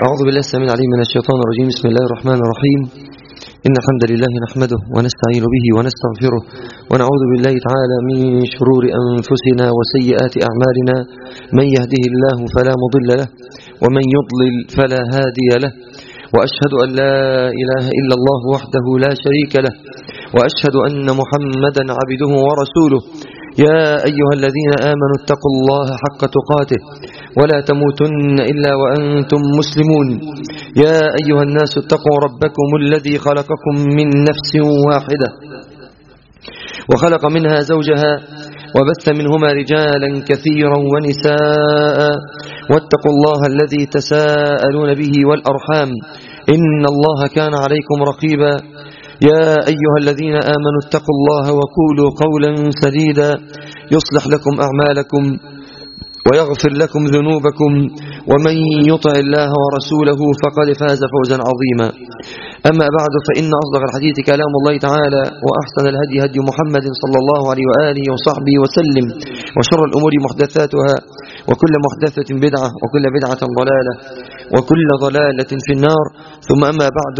أعوذ بالله السميع العليم من الشيطان الرجيم بسم الله الرحمن الرحيم إن الحمد لله نحمده ونستعين به ونستغفره ونعوذ بالله تعالى من شرور أنفسنا وسيئات أعمالنا من يهده الله فلا مضل له ومن يضلل فلا هادي له وأشهد أن لا إله إلا الله وحده لا شريك له وأشهد أن محمدا عبده ورسوله يا أيها الذين آمنوا اتقوا الله حق تقاته ولا تموتن إلا وأنتم مسلمون يا أيها الناس اتقوا ربكم الذي خلقكم من نفس واحدة وخلق منها زوجها وبث منهما رجالا كثيرا ونساء واتقوا الله الذي تساءلون به والأرحام إن الله كان عليكم رقيبا يا أيها الذين آمنوا اتقوا الله وقولوا قولا سديدا يصلح لكم أعمالكم ويغفر لكم ذنوبكم ومن يطع الله ورسوله فقد فاز فوزا عظيما أما بعد فإن أصدق الحديث كلام الله تعالى وأحسن الهدي هدي محمد صلى الله عليه وآله وصحبه وسلم وشر الأمور محدثاتها وكل محدثة بدعة وكل بدعة ضلالة وكل ضلالة في النار ثم أما بعد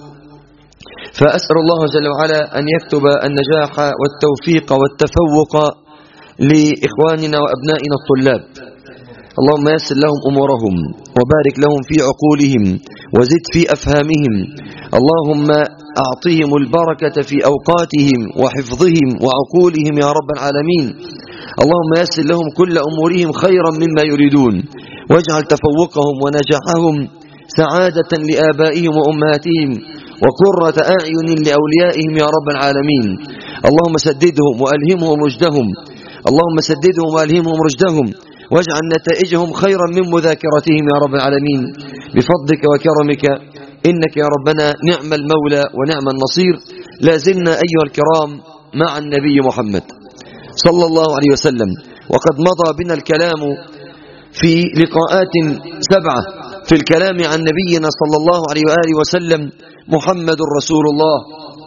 فأسأل الله جل وعلا أن يكتب النجاح والتوفيق والتفوق لإخواننا وأبنائنا الطلاب اللهم يسر لهم أمورهم وبارك لهم في عقولهم وزد في أفهامهم اللهم أعطيهم البركة في أوقاتهم وحفظهم وعقولهم يا رب العالمين اللهم يسر لهم كل أمورهم خيرا مما يريدون واجعل تفوقهم ونجاحهم سعادة لآبائهم وأمهاتهم وقرة أعين لأوليائهم يا رب العالمين اللهم سددهم وألهمهم رشدهم اللهم سددهم وألهمهم رشدهم واجعل نتائجهم خيرا من مذاكرتهم يا رب العالمين بفضلك وكرمك إنك يا ربنا نعم المولى ونعم النصير لا زلنا أيها الكرام مع النبي محمد صلى الله عليه وسلم وقد مضى بنا الكلام في لقاءات سبعة في الكلام عن نبينا صلى الله عليه وآله وسلم محمد رسول الله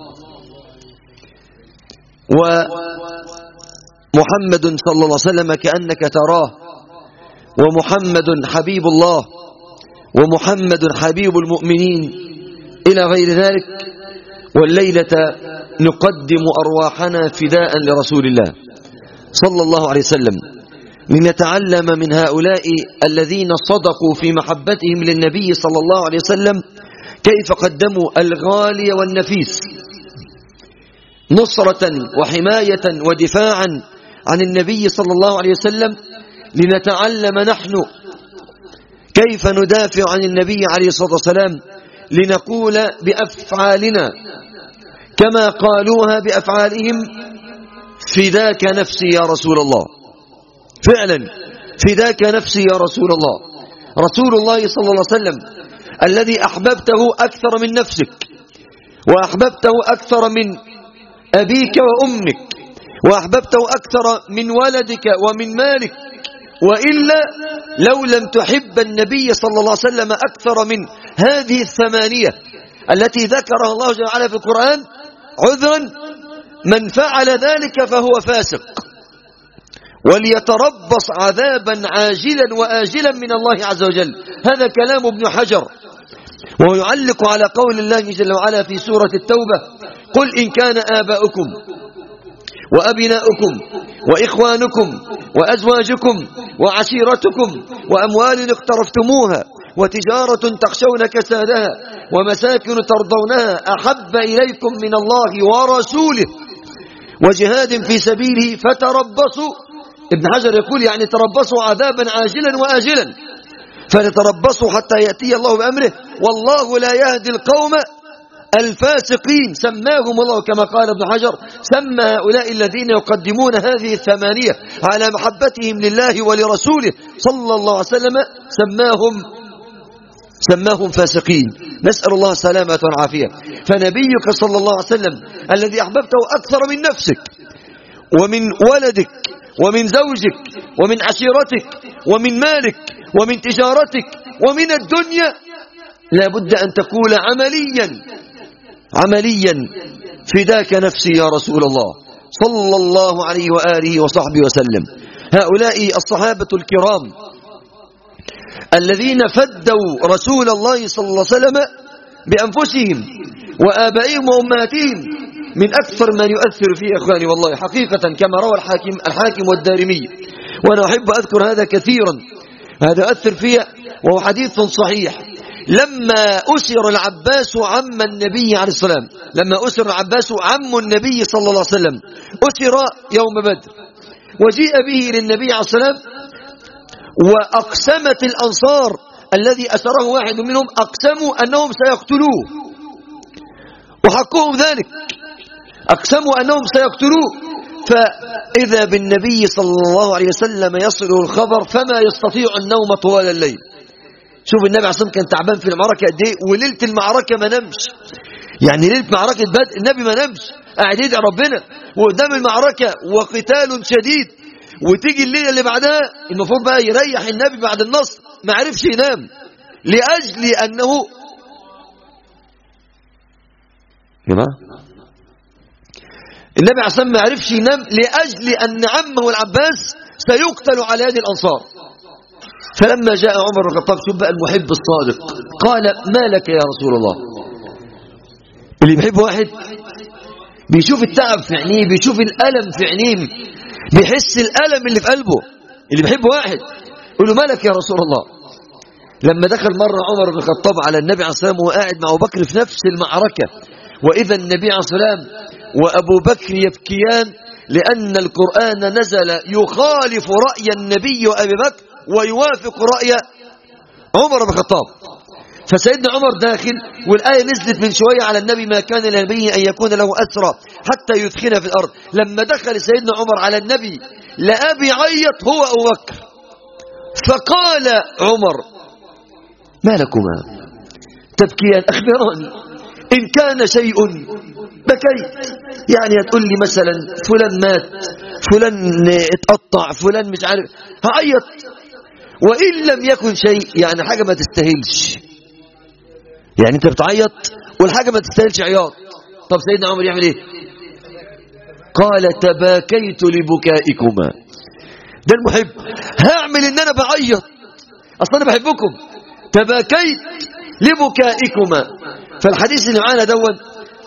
ومحمد صلى الله عليه وسلم كأنك تراه ومحمد حبيب الله ومحمد حبيب المؤمنين إلى غير ذلك والليلة نقدم أرواحنا فداء لرسول الله صلى الله عليه وسلم لنتعلم من هؤلاء الذين صدقوا في محبتهم للنبي صلى الله عليه وسلم كيف قدموا الغالي والنفيس نصرة وحماية ودفاعا عن النبي صلى الله عليه وسلم لنتعلم نحن كيف ندافع عن النبي عليه الصلاة والسلام لنقول بأفعالنا كما قالوها بأفعالهم فداك نفسي يا رسول الله فعلا فداك نفسي يا رسول الله رسول الله صلى الله عليه وسلم الذي أحببته أكثر من نفسك وأحببته أكثر من أبيك وأمك وأحببته أكثر من ولدك ومن مالك وإلا لو لم تحب النبي صلى الله عليه وسلم أكثر من هذه الثمانية التي ذكرها الله جل وعلا في القرآن عذرا من فعل ذلك فهو فاسق وليتربص عذابا عاجلا وآجلا من الله عز وجل هذا كلام ابن حجر وهو يعلق على قول الله جل وعلا في سورة التوبة قل إن كان آباؤكم وأبناؤكم وإخوانكم وأزواجكم وعشيرتكم وأموال اقترفتموها وتجارة تخشون كسادها ومساكن ترضونها أحب إليكم من الله ورسوله وجهاد في سبيله فتربصوا ابن حجر يقول يعني تربصوا عذابا عاجلا وآجلا فلتربصوا حتى يأتي الله بأمره والله لا يهدي القوم الفاسقين سماهم الله كما قال ابن حجر سمى هؤلاء الذين يقدمون هذه الثمانية على محبتهم لله ولرسوله صلى الله عليه وسلم سماهم سماهم فاسقين نسأل الله السلامة والعافية فنبيك صلى الله عليه وسلم الذي أحببته أكثر من نفسك ومن ولدك ومن زوجك ومن عشيرتك ومن مالك ومن تجارتك ومن الدنيا لا بد أن تقول عمليا عمليا فداك نفسي يا رسول الله صلى الله عليه وآله وصحبه وسلم هؤلاء الصحابة الكرام الذين فدوا رسول الله صلى الله عليه وسلم بأنفسهم وآبائهم وأمهاتهم من أكثر من يؤثر فيه أخواني والله حقيقة كما روى الحاكم, الحاكم والدارمي وأنا أحب أذكر هذا كثيرا هذا يؤثر فيه وهو حديث صحيح لما أسر العباس عم النبي عليه السلام لما أسر العباس عم النبي صلى الله عليه وسلم أسر يوم بدر وجيء به للنبي عليه السلام وأقسمت الأنصار الذي أسره واحد منهم أقسموا أنهم سيقتلوه وحقهم ذلك أقسموا أنهم سيقتلوه فإذا بالنبي صلى الله عليه وسلم يصله الخبر فما يستطيع النوم طوال الليل شوف النبي عليه الصلاة كان تعبان في المعركة قد ايه وليلة المعركة ما نمش يعني ليلة معركة بدء النبي ما نمش قاعد يدعي ربنا وقدام المعركة وقتال شديد وتيجي الليلة اللي بعدها المفروض بقى يريح النبي بعد النصر ما عرفش ينام لأجل أنه جماعة النبي عليه الصلاة ما عرفش ينام لأجل أن عمه العباس سيقتل على يد الأنصار فلما جاء عمر بن الخطاب شوف بقى المحب الصادق قال ما لك يا رسول الله اللي بيحب واحد بيشوف التعب في عينيه بيشوف الألم في عينيه بيحس الألم اللي في قلبه اللي بيحب واحد يقول له مالك يا رسول الله لما دخل مرة عمر بن الخطاب على النبي عليه الصلاة والسلام وهو قاعد مع أبو بكر في نفس المعركة وإذا النبي عليه الصلاة والسلام وأبو بكر يبكيان لأن القرآن نزل يخالف رأي النبي وأبي بكر ويوافق رأي عمر بن الخطاب فسيدنا عمر داخل والآية نزلت من شوية على النبي ما كان للنبي أن يكون له أسرى حتى يثخن في الأرض لما دخل سيدنا عمر على النبي لأبي عيط هو أبو بكر فقال عمر ما لكما تبكيان أخبراني إن كان شيء بكيت يعني هتقول لي مثلا فلان مات فلان اتقطع فلان مش عارف هعيط وإن لم يكن شيء يعني حاجة ما تستاهلش يعني انت بتعيط والحاجة ما تستاهلش عياط طب سيدنا عمر يعمل ايه قال تباكيت لبكائكما ده المحب هعمل ان انا بعيط اصلا انا بحبكم تباكيت لبكائكما فالحديث اللي معانا دون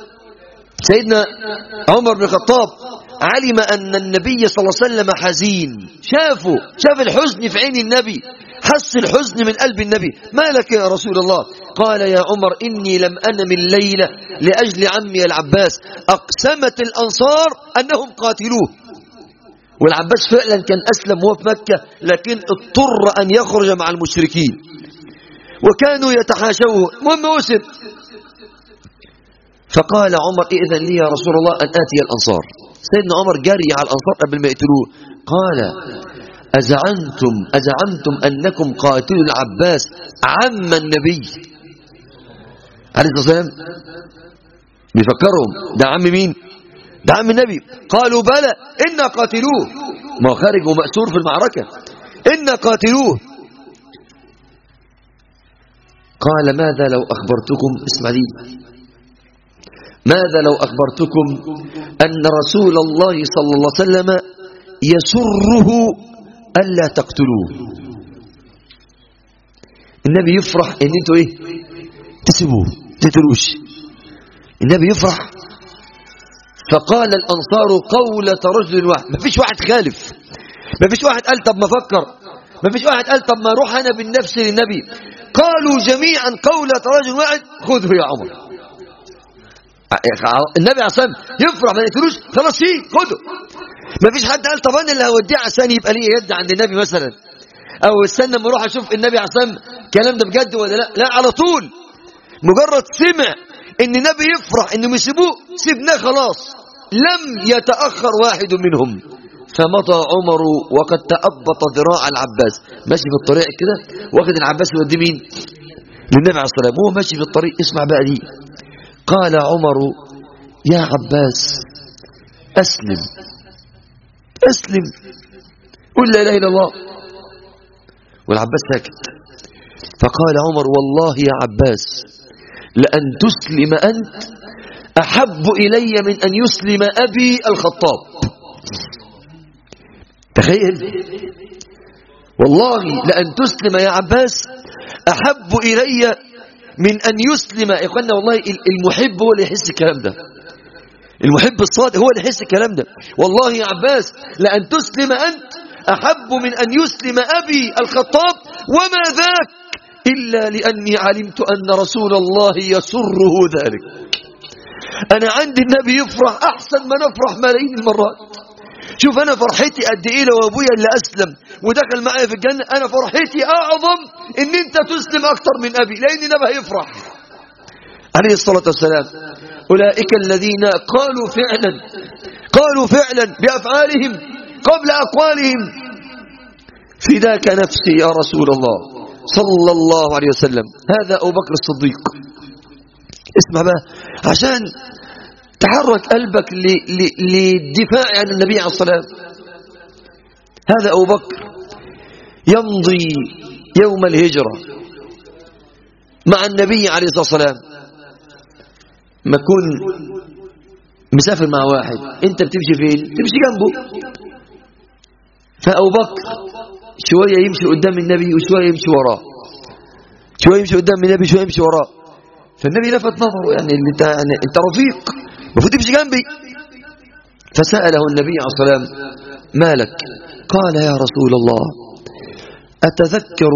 سيدنا عمر بن الخطاب علم أن النبي صلى الله عليه وسلم حزين شافه شاف الحزن في عين النبي حس الحزن من قلب النبي ما لك يا رسول الله قال يا عمر إني لم أنم الليلة لأجل عمي العباس أقسمت الأنصار أنهم قاتلوه والعباس فعلا كان أسلم وهو في مكة لكن اضطر أن يخرج مع المشركين وكانوا يتحاشوه المهم أسر فقال عمر إذن لي يا رسول الله أن آتي الأنصار سيدنا عمر جري على الأنصار قبل ما يقتلوه قال أزعمتم أزعمتم أنكم قاتلوا العباس عم النبي عليه الصلاة والسلام بيفكرهم ده عم مين ده عم النبي قالوا بلى إنا قاتلوه ما هو خارج ومأسور في المعركة إنا قاتلوه قال ماذا لو أخبرتكم اسمع دي ماذا لو أخبرتكم أن رسول الله صلى الله عليه وسلم يسره ألا تقتلوه النبي يفرح ان انتوا ايه تسيبوه تقتلوش النبي يفرح فقال الأنصار قولة رجل واحد ما فيش واحد خالف ما فيش واحد قال طب ما فكر ما فيش واحد قال طب ما اروح أنا بالنفس للنبي قالوا جميعا قولة رجل واحد خذه يا عمر النبي عليه الصلاه يفرح ما يقتلوش خلاص فيه خده ما فيش حد قال طب انا اللي هوديه عشان يبقى ليه يد عند النبي مثلا او استنى اما اروح اشوف النبي عليه الصلاه الكلام ده بجد ولا لا لا على طول مجرد سمع ان النبي يفرح انه يسيبوه سيبناه خلاص لم يتاخر واحد منهم فمضى عمر وقد تأبط ذراع العباس ماشي في الطريق كده واخد العباس يوديه مين للنبي عليه الصلاه والسلام وهو ماشي في الطريق اسمع بقى دي قال عمر يا عباس أسلم أسلم قل لا إله إلا الله والعباس ساكت فقال عمر والله يا عباس لأن تسلم أنت أحب إلي من أن يسلم أبي الخطاب تخيل والله لأن تسلم يا عباس أحب إلي من أن يسلم يا إخوانا والله المحب هو اللي يحس الكلام ده المحب الصادق هو اللي يحس الكلام ده والله يا عباس لأن تسلم أنت أحب من أن يسلم أبي الخطاب وما ذاك إلا لأني علمت أن رسول الله يسره ذلك أنا عندي النبي يفرح أحسن ما نفرح ملايين المرات شوف أنا فرحتي قد إيه لو أبويا اللي أسلم ودخل معايا في الجنة أنا فرحتي أعظم إن أنت تسلم أكتر من أبي لأن النبي هيفرح عليه الصلاة والسلام أولئك الذين قالوا فعلا قالوا فعلا بأفعالهم قبل أقوالهم فداك نفسي يا رسول الله صلى الله عليه وسلم هذا أبو بكر الصديق اسمع بقى عشان تحرك قلبك للدفاع عن النبي عليه الصلاة والسلام هذا أبو بكر يمضي يوم الهجرة مع النبي عليه الصلاة والسلام ما يكون مسافر مع واحد انت بتمشي فين تمشي جنبه فأبو بكر شوية يمشي قدام النبي وشوية يمشي وراه شوية يمشي قدام النبي شوية يمشي وراه فالنبي لفت نظره يعني انت يعني انت رفيق المفروض تمشي جنبي فسأله النبي عليه الصلاة والسلام مالك قال يا رسول الله أتذكر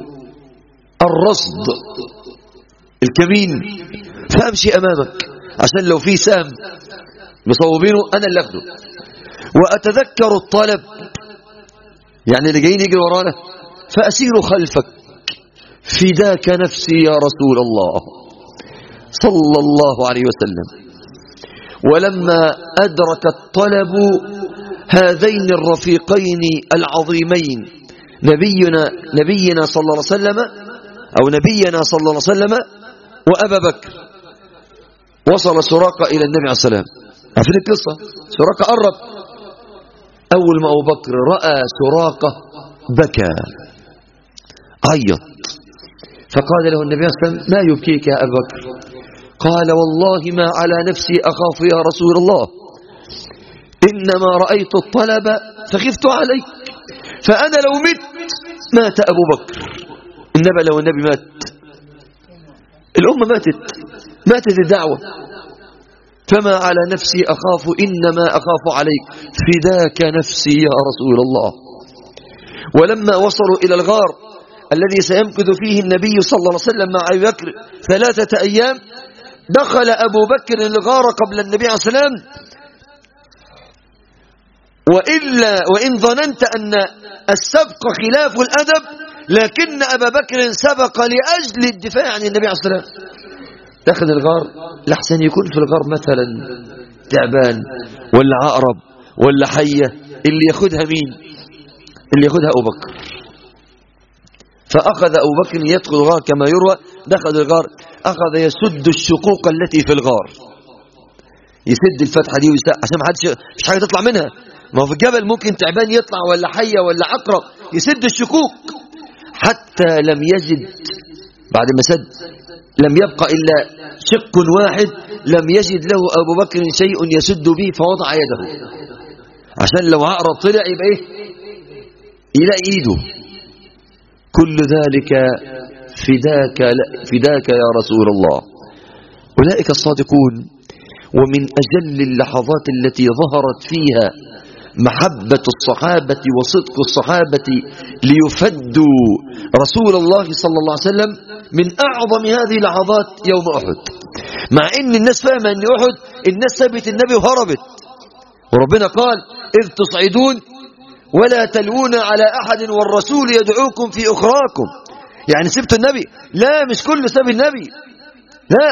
الرصد الكمين فأمشي أمامك عشان لو في سام مصوبينه أنا اللي أخده وأتذكر الطلب يعني اللي جايين يجري ورانا فأسير خلفك فداك نفسي يا رسول الله صلى الله عليه وسلم ولما أدرك الطلب هذين الرفيقين العظيمين نبينا نبينا صلى الله عليه وسلم أو نبينا صلى الله عليه وسلم وأبا بكر وصل سراقة إلى النبي عليه السلام عارفين القصة سراقة قرب أول ما أبو بكر رأى سراقة بكى عيط فقال له النبي عليه السلام ما يبكيك يا أبا بكر قال والله ما على نفسي أخاف يا رسول الله إنما رأيت الطلب فخفت عليك فأنا لو مت مات أبو بكر إنما لو النبي مات الأمة ماتت ماتت الدعوة فما على نفسي أخاف إنما أخاف عليك فداك نفسي يا رسول الله ولما وصلوا إلى الغار الذي سيمكث فيه النبي صلى الله عليه وسلم مع أبي بكر ثلاثة أيام دخل أبو بكر الغار قبل النبي عليه السلام وإلا وإن ظننت أن السبق خلاف الأدب لكن أبا بكر سبق لأجل الدفاع عن النبي عليه السلام دخل الغار لحسن يكون في الغار مثلا تعبان ولا عقرب ولا حية اللي ياخدها مين اللي ياخدها أبو بكر فأخذ أبو بكر يدخل الغار كما يروى دخل الغار أخذ يسد الشقوق التي في الغار يسد الفتحة دي ويسد عشان ما حدش مش حاجة تطلع منها ما هو في الجبل ممكن تعبان يطلع ولا حية ولا عقرب يسد الشقوق حتى لم يجد بعد ما سد لم يبقى إلا شق واحد لم يجد له أبو بكر شيء يسد به فوضع يده عشان لو عقرب طلع يبقى إيه يلاقي إيده كل ذلك فداك, فداك يا رسول الله أولئك الصادقون ومن أجل اللحظات التي ظهرت فيها محبة الصحابة وصدق الصحابة ليفدوا رسول الله صلى الله عليه وسلم من أعظم هذه اللحظات يوم أحد مع أن الناس فاهمة أن أحد الناس سابت النبي وهربت وربنا قال إذ تصعدون ولا تلوون على أحد والرسول يدعوكم في أخراكم يعني سبت النبي لا مش كل ساب النبي لا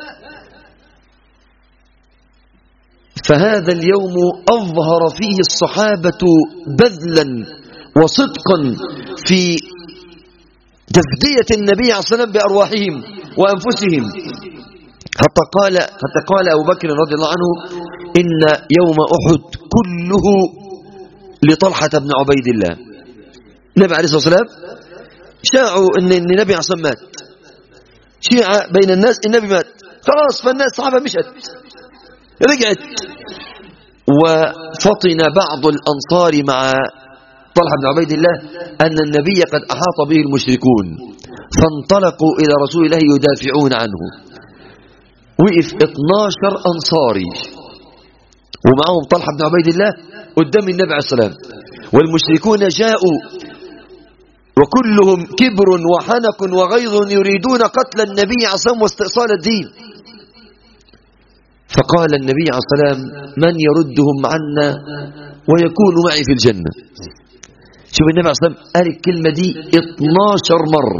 فهذا اليوم أظهر فيه الصحابة بذلا وصدقا في تفدية النبي عليه الصلاة والسلام بأرواحهم وأنفسهم حتى قال, حتى قال أبو بكر رضي الله عنه إن يوم أحد كله لطلحة بن عبيد الله النبي عليه الصلاة والسلام شاعوا أن النبي عليه الصلاة مات شيعة بين الناس النبي مات خلاص فالناس صحابة مشت رجعت وفطن بعض الأنصار مع طلحة بن عبيد الله أن النبي قد أحاط به المشركون فانطلقوا إلى رسول الله يدافعون عنه وقف 12 أنصاري ومعهم طلحة بن عبيد الله قدام النبي عليه السلام والمشركون جاءوا وكلهم كبر وحنق وغيظ يريدون قتل النبي عليه السلام واستئصال الدين فقال النبي عليه السلام من يردهم عنا ويكون معي في الجنة شوف النبي عليه السلام قال الكلمة دي 12 مرة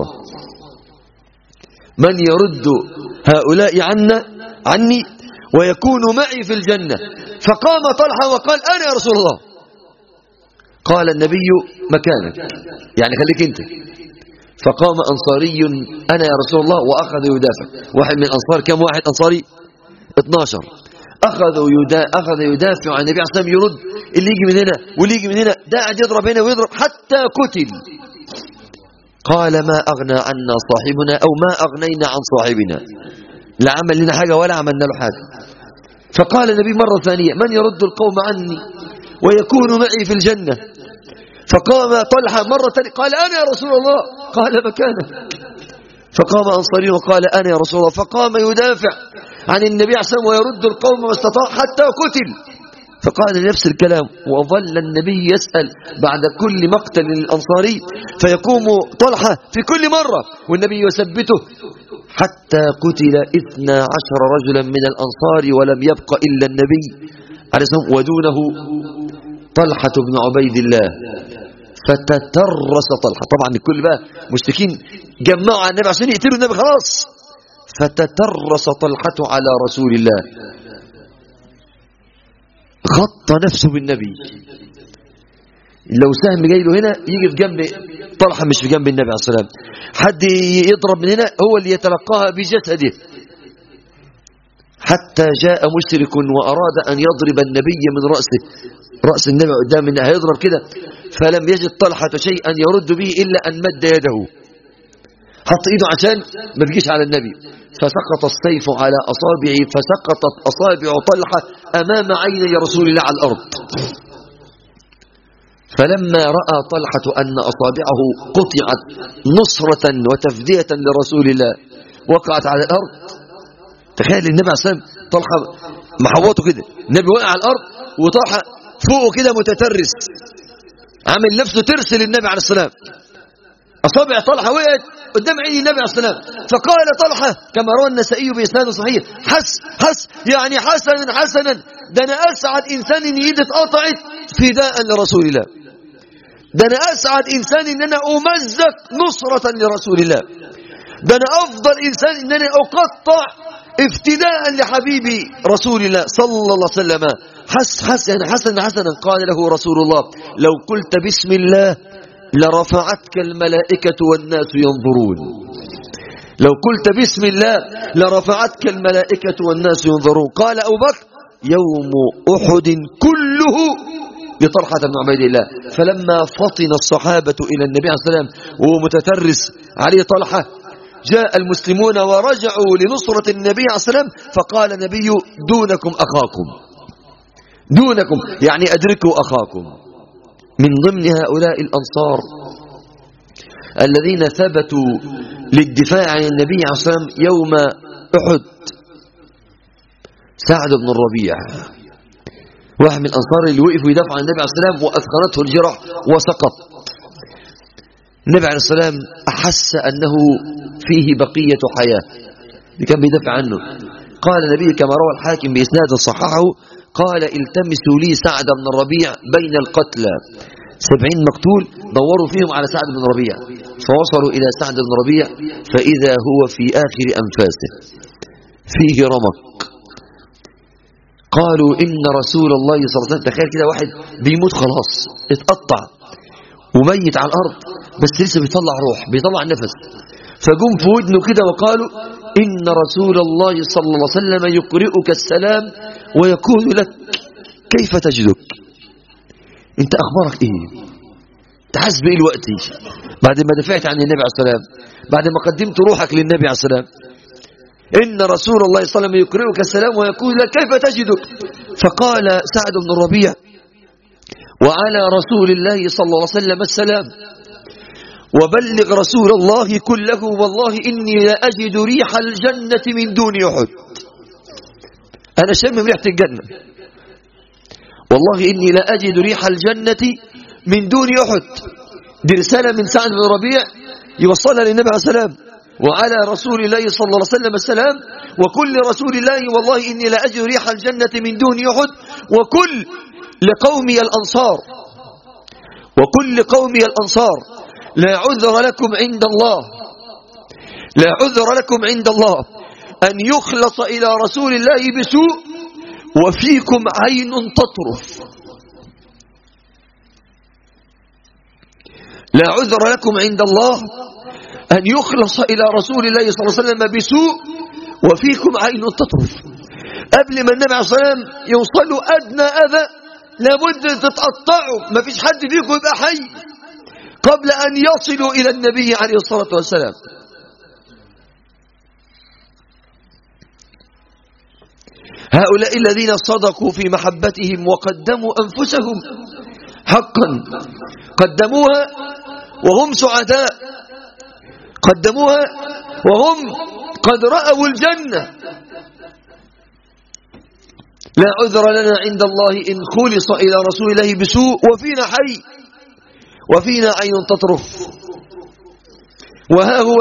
من يرد هؤلاء عنا عني ويكون معي في الجنة فقام طلحة وقال أنا يا رسول الله قال النبي مكانك يعني خليك انت فقام أنصاري أنا يا رسول الله وأخذ يدافع واحد من الأنصار كم واحد أنصاري 12 أخذوا يدا أخذ يدافع عن النبي عليه الصلاة والسلام يرد اللي يجي من هنا واللي يجي من هنا ده قاعد يضرب هنا ويضرب حتى قتل قال ما أغنى عنا صاحبنا أو ما أغنينا عن صاحبنا لا عمل لنا حاجة ولا عملنا له حاجة فقال النبي مرة ثانية من يرد القوم عني ويكون معي في الجنة فقام طلحة مرة ثانية قال أنا يا رسول الله قال مكانك فقام أنصاري وقال أنا يا رسول الله فقام يدافع عن النبي عليه الصلاة والسلام ويرد القوم ما استطاع حتى قتل فقال نفس الكلام وظل النبي يسأل بعد كل مقتل للأنصاري فيقوم طلحة في كل مرة والنبي يثبته حتى قتل اثنا عشر رجلا من الأنصار ولم يبق إلا النبي عليه الصلاة والسلام ودونه طلحة بن عبيد الله فتترس طلحة طبعا الكل بقى مشتكين جمعوا على النبي عشان يقتلوا النبي خلاص فتترس طلحة على رسول الله غطى نفسه بالنبي لو سهم جاي له هنا يجي في جنب طلحة مش في جنب النبي عليه الصلاة والسلام حد يضرب من هنا هو اللي يتلقاها بجسده حتى جاء مشرك وأراد أن يضرب النبي من رأسه رأس النبي قدام النبي هيضرب كده فلم يجد طلحة شيئا يرد به إلا أن مد يده حط إيده عشان ما تجيش على النبي فسقط السيف على أصابعه فسقطت أصابع طلحة أمام عيني رسول الله على الأرض فلما رأى طلحة أن أصابعه قطعت نصرة وتفدية لرسول الله وقعت على الأرض تخيل النبي عليه السلام طلحة محوطه كده النبي وقع على الأرض وطلحة فوقه كده متترس عامل نفسه ترس للنبي عليه السلام أصابع طلحة وقعت قدام عين النبي عليه السلام فقال طلحة كما روى النسائي بإسناد صحيح حس حس يعني حسنا حسنا ده أنا أسعد إنسان إن إيدي اتقطعت فداء لرسول الله ده أنا أسعد إنسان إن أنا أمزق نصرة لرسول الله ده أنا أفضل إنسان إن أنا أقطع افتداء لحبيبي رسول الله صلى الله عليه وسلم حس حس يعني حسنا حسنا قال له رسول الله لو قلت بسم الله لرفعتك الملائكة والناس ينظرون لو قلت بسم الله لرفعتك الملائكة والناس ينظرون قال أبو بكر يوم أحد كله لطلحة بن عبيد الله فلما فطن الصحابة إلى النبي عليه السلام وهو متترس عليه طلحة جاء المسلمون ورجعوا لنصرة النبي عليه السلام فقال النبي دونكم أخاكم دونكم يعني أدركوا أخاكم من ضمن هؤلاء الأنصار الذين ثبتوا للدفاع عن النبي عليه الصلاة والسلام يوم أحد سعد بن الربيع واحد من الأنصار اللي وقفوا يدافعوا عن النبي عليه الصلاة والسلام وأثخنته الجرح وسقط النبي عليه الصلاة والسلام أحس أنه فيه بقية حياة اللي كان بيدافع عنه قال النبي كما روى الحاكم بإسناد صححه قال التمسوا لي سعد بن الربيع بين القتلى سبعين مقتول دوروا فيهم على سعد بن ربيع فوصلوا إلى سعد بن ربيع فإذا هو في آخر أنفاسه فيه رمق قالوا إن رسول الله صلى الله عليه وسلم تخيل كده واحد بيموت خلاص اتقطع وميت على الأرض بس لسه بيطلع روح بيطلع نفس فجم في ودنه كده وقالوا إن رسول الله صلى الله عليه وسلم يقرئك السلام ويقول لك كيف تجدك انت أخبارك إيه تحس بإيه الوقت بعد ما دفعت عن النبي عليه السلام بعد ما قدمت روحك للنبي عليه السلام إن رسول الله صلى الله عليه وسلم يقرئك السلام ويقول لك كيف تجدك فقال سعد بن الربيع وعلى رسول الله صلى الله عليه وسلم السلام وبلغ رسول الله كله والله إني لأجد ريح الجنة من دون أحد أنا شم ريحة الجنة والله إني لأجد ريح الجنة من دون أحد دي رسالة من سعد بن ربيع يوصلها للنبي عليه السلام وعلى رسول الله صلى الله عليه وسلم السلام وكل رسول الله والله إني لأجد ريح الجنة من دون أحد وكل لقومي الأنصار وكل قومي الأنصار لا عذر لكم عند الله لا عذر لكم عند الله أن يخلص إلى رسول الله بسوء وفيكم عين تطرف لا عذر لكم عند الله أن يخلص إلى رسول الله صلى الله عليه وسلم بسوء وفيكم عين تطرف قبل ما النبي عليه الصلاة والسلام يوصلوا أدنى أذى لابد تتقطعوا ما فيش حد فيكم يبقى حي قبل أن يصلوا إلى النبي عليه الصلاة والسلام هؤلاء الذين صدقوا في محبتهم وقدموا أنفسهم حقا قدموها وهم سعداء قدموها وهم قد رأوا الجنة لا عذر لنا عند الله إن خلص إلى رسول الله بسوء وفينا حي وفينا عين تطرف وها هو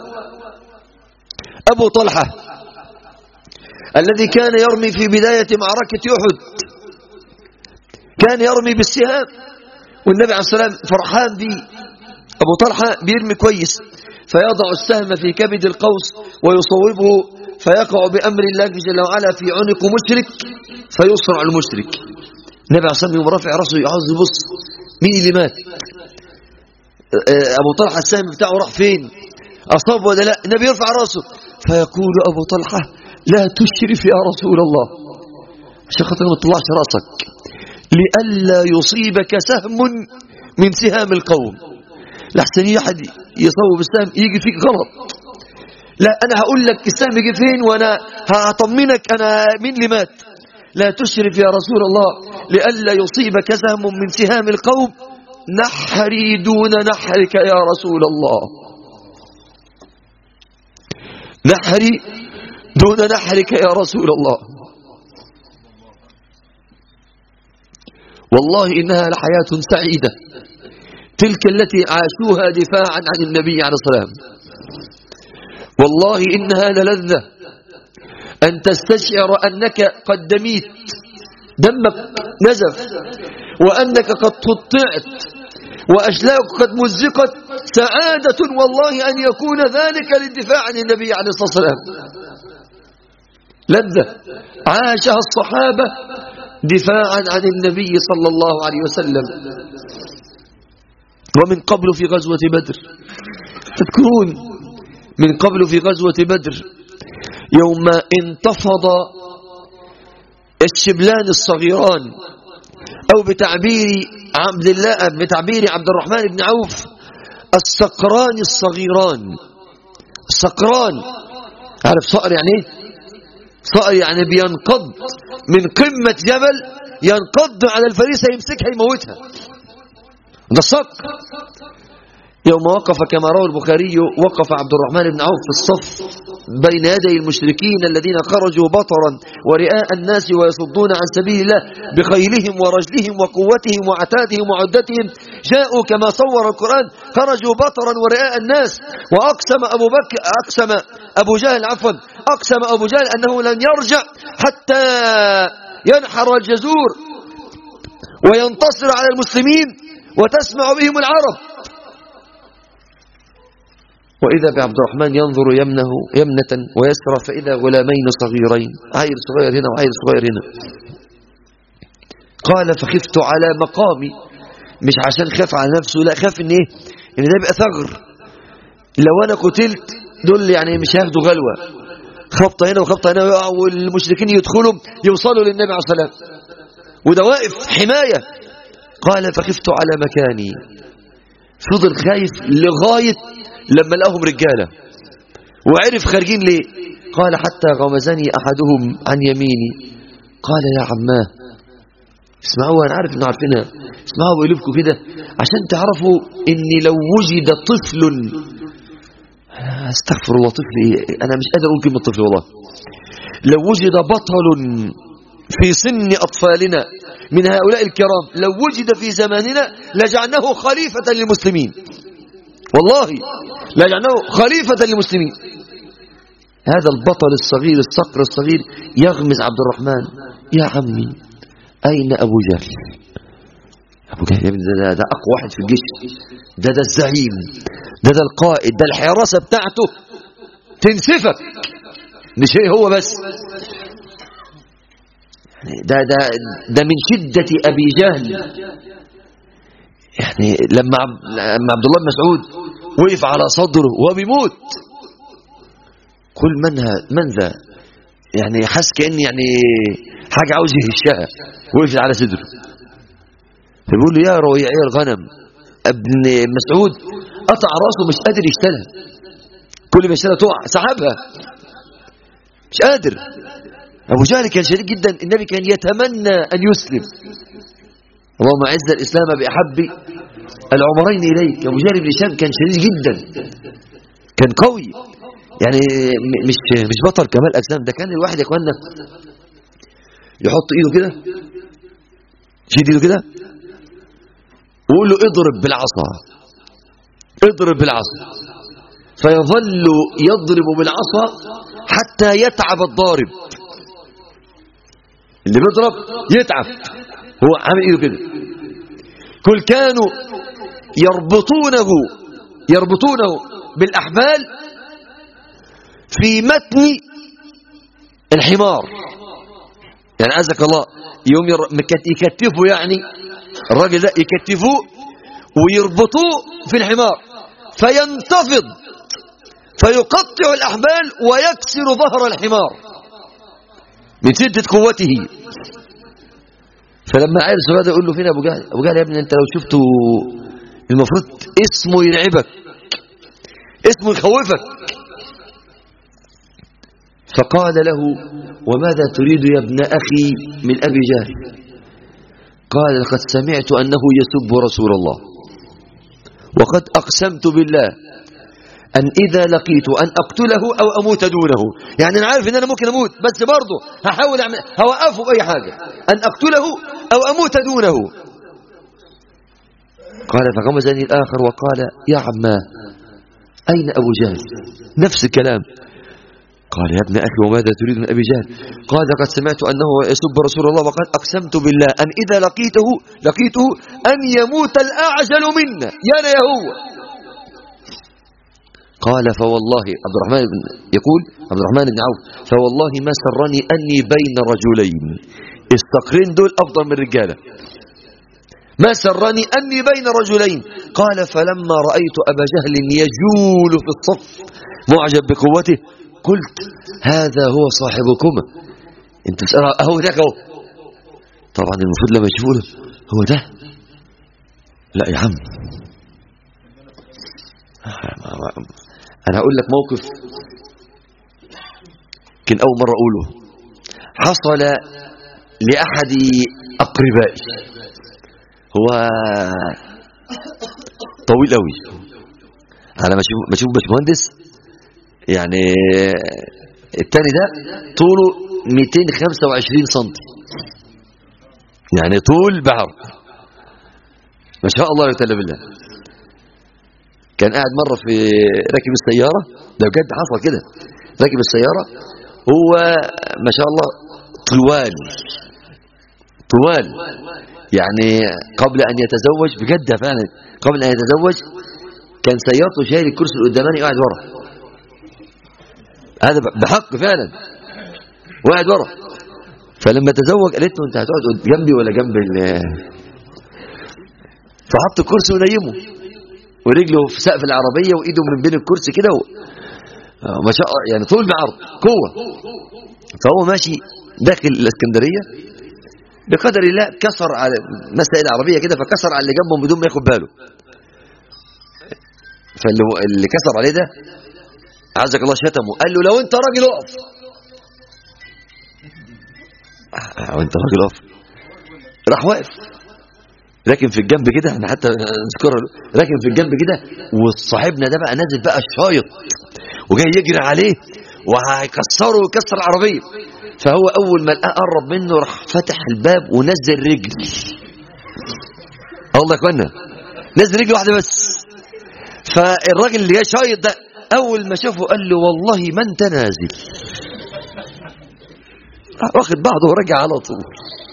أبو طلحة الذي كان يرمي في بداية معركة أحد كان يرمي بالسهام والنبي عليه الصلاة والسلام فرحان به أبو طلحة بيرمي كويس فيضع السهم في كبد القوس ويصوبه فيقع بأمر الله جل وعلا في عنق مشرك فيصرع المشرك النبي عليه الصلاة والسلام رافع راسه عاوز يبص مين اللي مات أبو طلحة السهم بتاعه راح فين أصاب ولا لا النبي يرفع راسه فيقول أبو طلحة لا تشرف يا رسول الله عشان خاطر ما تطلعش راسك لئلا يصيبك سهم من سهام القوم لحسن يحد يصوب السهم يجي فيك غلط لا أنا هقول لك السهم يجي فين وأنا هطمنك أنا مين اللي مات لا تشرف يا رسول الله لئلا يصيبك سهم من سهام القوم نحري دون نحرك يا رسول الله نحري دون نحرك يا رسول الله والله إنها لحياة سعيدة تلك التي عاشوها دفاعا عن النبي عليه الصلاة والسلام والله إنها للذة أن تستشعر أنك قد دميت دمك نزف وأنك قد قطعت وأشلاك قد مزقت سعادة والله أن يكون ذلك للدفاع عن النبي عليه الصلاة والسلام لذة عاشها الصحابة دفاعا عن النبي صلى الله عليه وسلم ومن قبل في غزوة بدر تذكرون من قبل في غزوة بدر يوم انتفض الشبلان الصغيران أو بتعبير عبد الله بتعبير عبد الرحمن بن عوف الصقران الصغيران الصقران عارف صقر يعني ايه صقر يعني بينقض من قمة جبل ينقض على الفريسة يمسكها يموتها ده الصقر يوم وقف كما روى البخاري وقف عبد الرحمن بن عوف في الصف بين يدي المشركين الذين خرجوا بطرا ورئاء الناس ويصدون عن سبيل الله بخيلهم ورجلهم وقوتهم وعتادهم وعدتهم جاءوا كما صور القرآن خرجوا بطرا ورئاء الناس وأقسم أبو بكر أقسم أبو جهل عفوا أقسم أبو جهل أنه لن يرجع حتى ينحر الجزور وينتصر على المسلمين وتسمع بهم العرب وإذا بعبد الرحمن ينظر يمنه يمنة ويسرى فإذا غلامين صغيرين عيل صغير هنا وعيل صغير هنا قال فخفت على مقامي مش عشان خاف على نفسه لا خاف ان ايه ان ده يبقى ثغر لو انا قتلت دول يعني مش هياخدوا غلوة خبطة هنا وخبطة هنا والمشركين يدخلوا يوصلوا للنبي عليه الصلاة والسلام وده واقف حماية قال فخفت على مكاني فضل خايف لغاية لما لقاهم رجالة وعرف خارجين ليه قال حتى غمزني أحدهم عن يميني قال يا عماه اسمعوها انا عارف انه عارفينها اسمعوها بقول لكم كده عشان تعرفوا ان لو وجد طفل استغفر الله طفل ايه انا مش قادر اقول كلمه طفل والله لو وجد بطل في سن اطفالنا من هؤلاء الكرام لو وجد في زماننا لجعلناه خليفه للمسلمين والله لجعلناه خليفه للمسلمين هذا البطل الصغير الصقر الصغير يغمز عبد الرحمن يا عمي أين أبو جهل أبو جهل يا ابني ده, ده, ده أقوى واحد في الجيش ده ده الزعيم ده ده القائد ده الحراسة بتاعته تنسفك مش هي هو بس ده ده ده من شدة أبي جهل يعني لما لما عبد الله بن مسعود وقف على صدره وهو بيموت كل من من ذا يعني حس كأن يعني حاجة عاوز يهشها وقف على صدره فبيقول له يا رويعي الغنم ابن مسعود قطع راسه مش قادر يشتلها كل ما يشتلها تقع سحبها مش قادر أبو جهل كان شديد جدا النبي كان يتمنى أن يسلم اللهم اعز الإسلام بأحب العمرين إليك أبو جهل بن هشام كان شديد جدا كان قوي يعني مش مش بطل كمال أجسام ده كان الواحد يا اخوانا يحط ايده كده يشيل ايده كده ويقول له اضرب بالعصا اضرب بالعصا فيظل يضرب بالعصا حتى يتعب الضارب اللي بيضرب يتعب هو عامل ايده كده كل كانوا يربطونه يربطونه بالاحبال في متن الحمار يعني عزك الله يوم يكتفوا يعني الراجل ده يكتفوه ويربطوه في الحمار فينتفض فيقطع الأحبال ويكسر ظهر الحمار من شدة قوته فلما عرس هذا يقول له فين أبو جهل أبو جهل يا ابني أنت لو شفته المفروض اسمه يرعبك اسمه يخوفك فقال له وماذا تريد يا ابن أخي من أبي جهل قال لقد سمعت أنه يسب رسول الله وقد أقسمت بالله أن إذا لقيت أن أقتله أو أموت دونه يعني أنا عارف أن أنا ممكن أموت بس برضه هحاول أعمل هوقفه بأي حاجة أن أقتله أو أموت دونه قال فغمزني الآخر وقال يا عماه أين أبو جهل نفس الكلام قال يا ابن أخي وماذا تريد من أبي جهل قال لقد سمعت أنه يسب رسول الله وقد أقسمت بالله أن إذا لقيته لقيته أن يموت الأعجل منا يا أنا يا هو قال فوالله عبد الرحمن يقول عبد الرحمن بن عوف فوالله ما سرني أني بين رجلين الصقرين دول أفضل من الرجالة ما سرني أني بين رجلين قال فلما رأيت أبا جهل يجول في الصف معجب بقوته قلت هذا هو صاحبكما انت تسأل اهو ذاك اهو طبعا المفروض لما يشوفوا له هو ده لا يا عم انا هقول لك موقف كان اول مره اقوله حصل لاحد اقربائي هو طويل قوي انا بشوف باشمهندس يعني التاني ده طوله 225 سم يعني طول بعرض ما شاء الله لا بالله كان قاعد مرة في راكب السيارة ده بجد حصل كده راكب السيارة هو ما شاء الله طوال طوال يعني قبل أن يتزوج بجد فعلا قبل أن يتزوج كان سيارته شايل الكرسي القداماني قاعد ورا هذا بحق فعلا وقاعد ورا فلما تزوج قالت له انت هتقعد جنبي ولا جنب ال فحط الكرسي ونيمه ورجله في سقف العربية وإيده من بين الكرسي كده و... ما شاء الله يعني طول بعرض قوة فهو ماشي داخل الاسكندرية بقدر الله كسر على مسائل العربية كده فكسر على اللي جنبه بدون ما ياخد باله فاللي اللي كسر عليه ده عزك الله شتمه قال له لو انت راجل اقف لو انت راجل اقف راح واقف راكن في الجنب كده احنا حتى نذكرها راكن في الجنب كده وصاحبنا ده بقى نازل بقى الشايط وجاي يجري عليه وهيكسره ويكسر العربيه فهو اول ما لقاه قرب منه راح فتح الباب ونزل رجل الله يكونا نزل رجل واحده بس فالراجل اللي جاي شايط ده اول ما شافه قال له والله ما انت نازل واخد بعضه ورجع على طول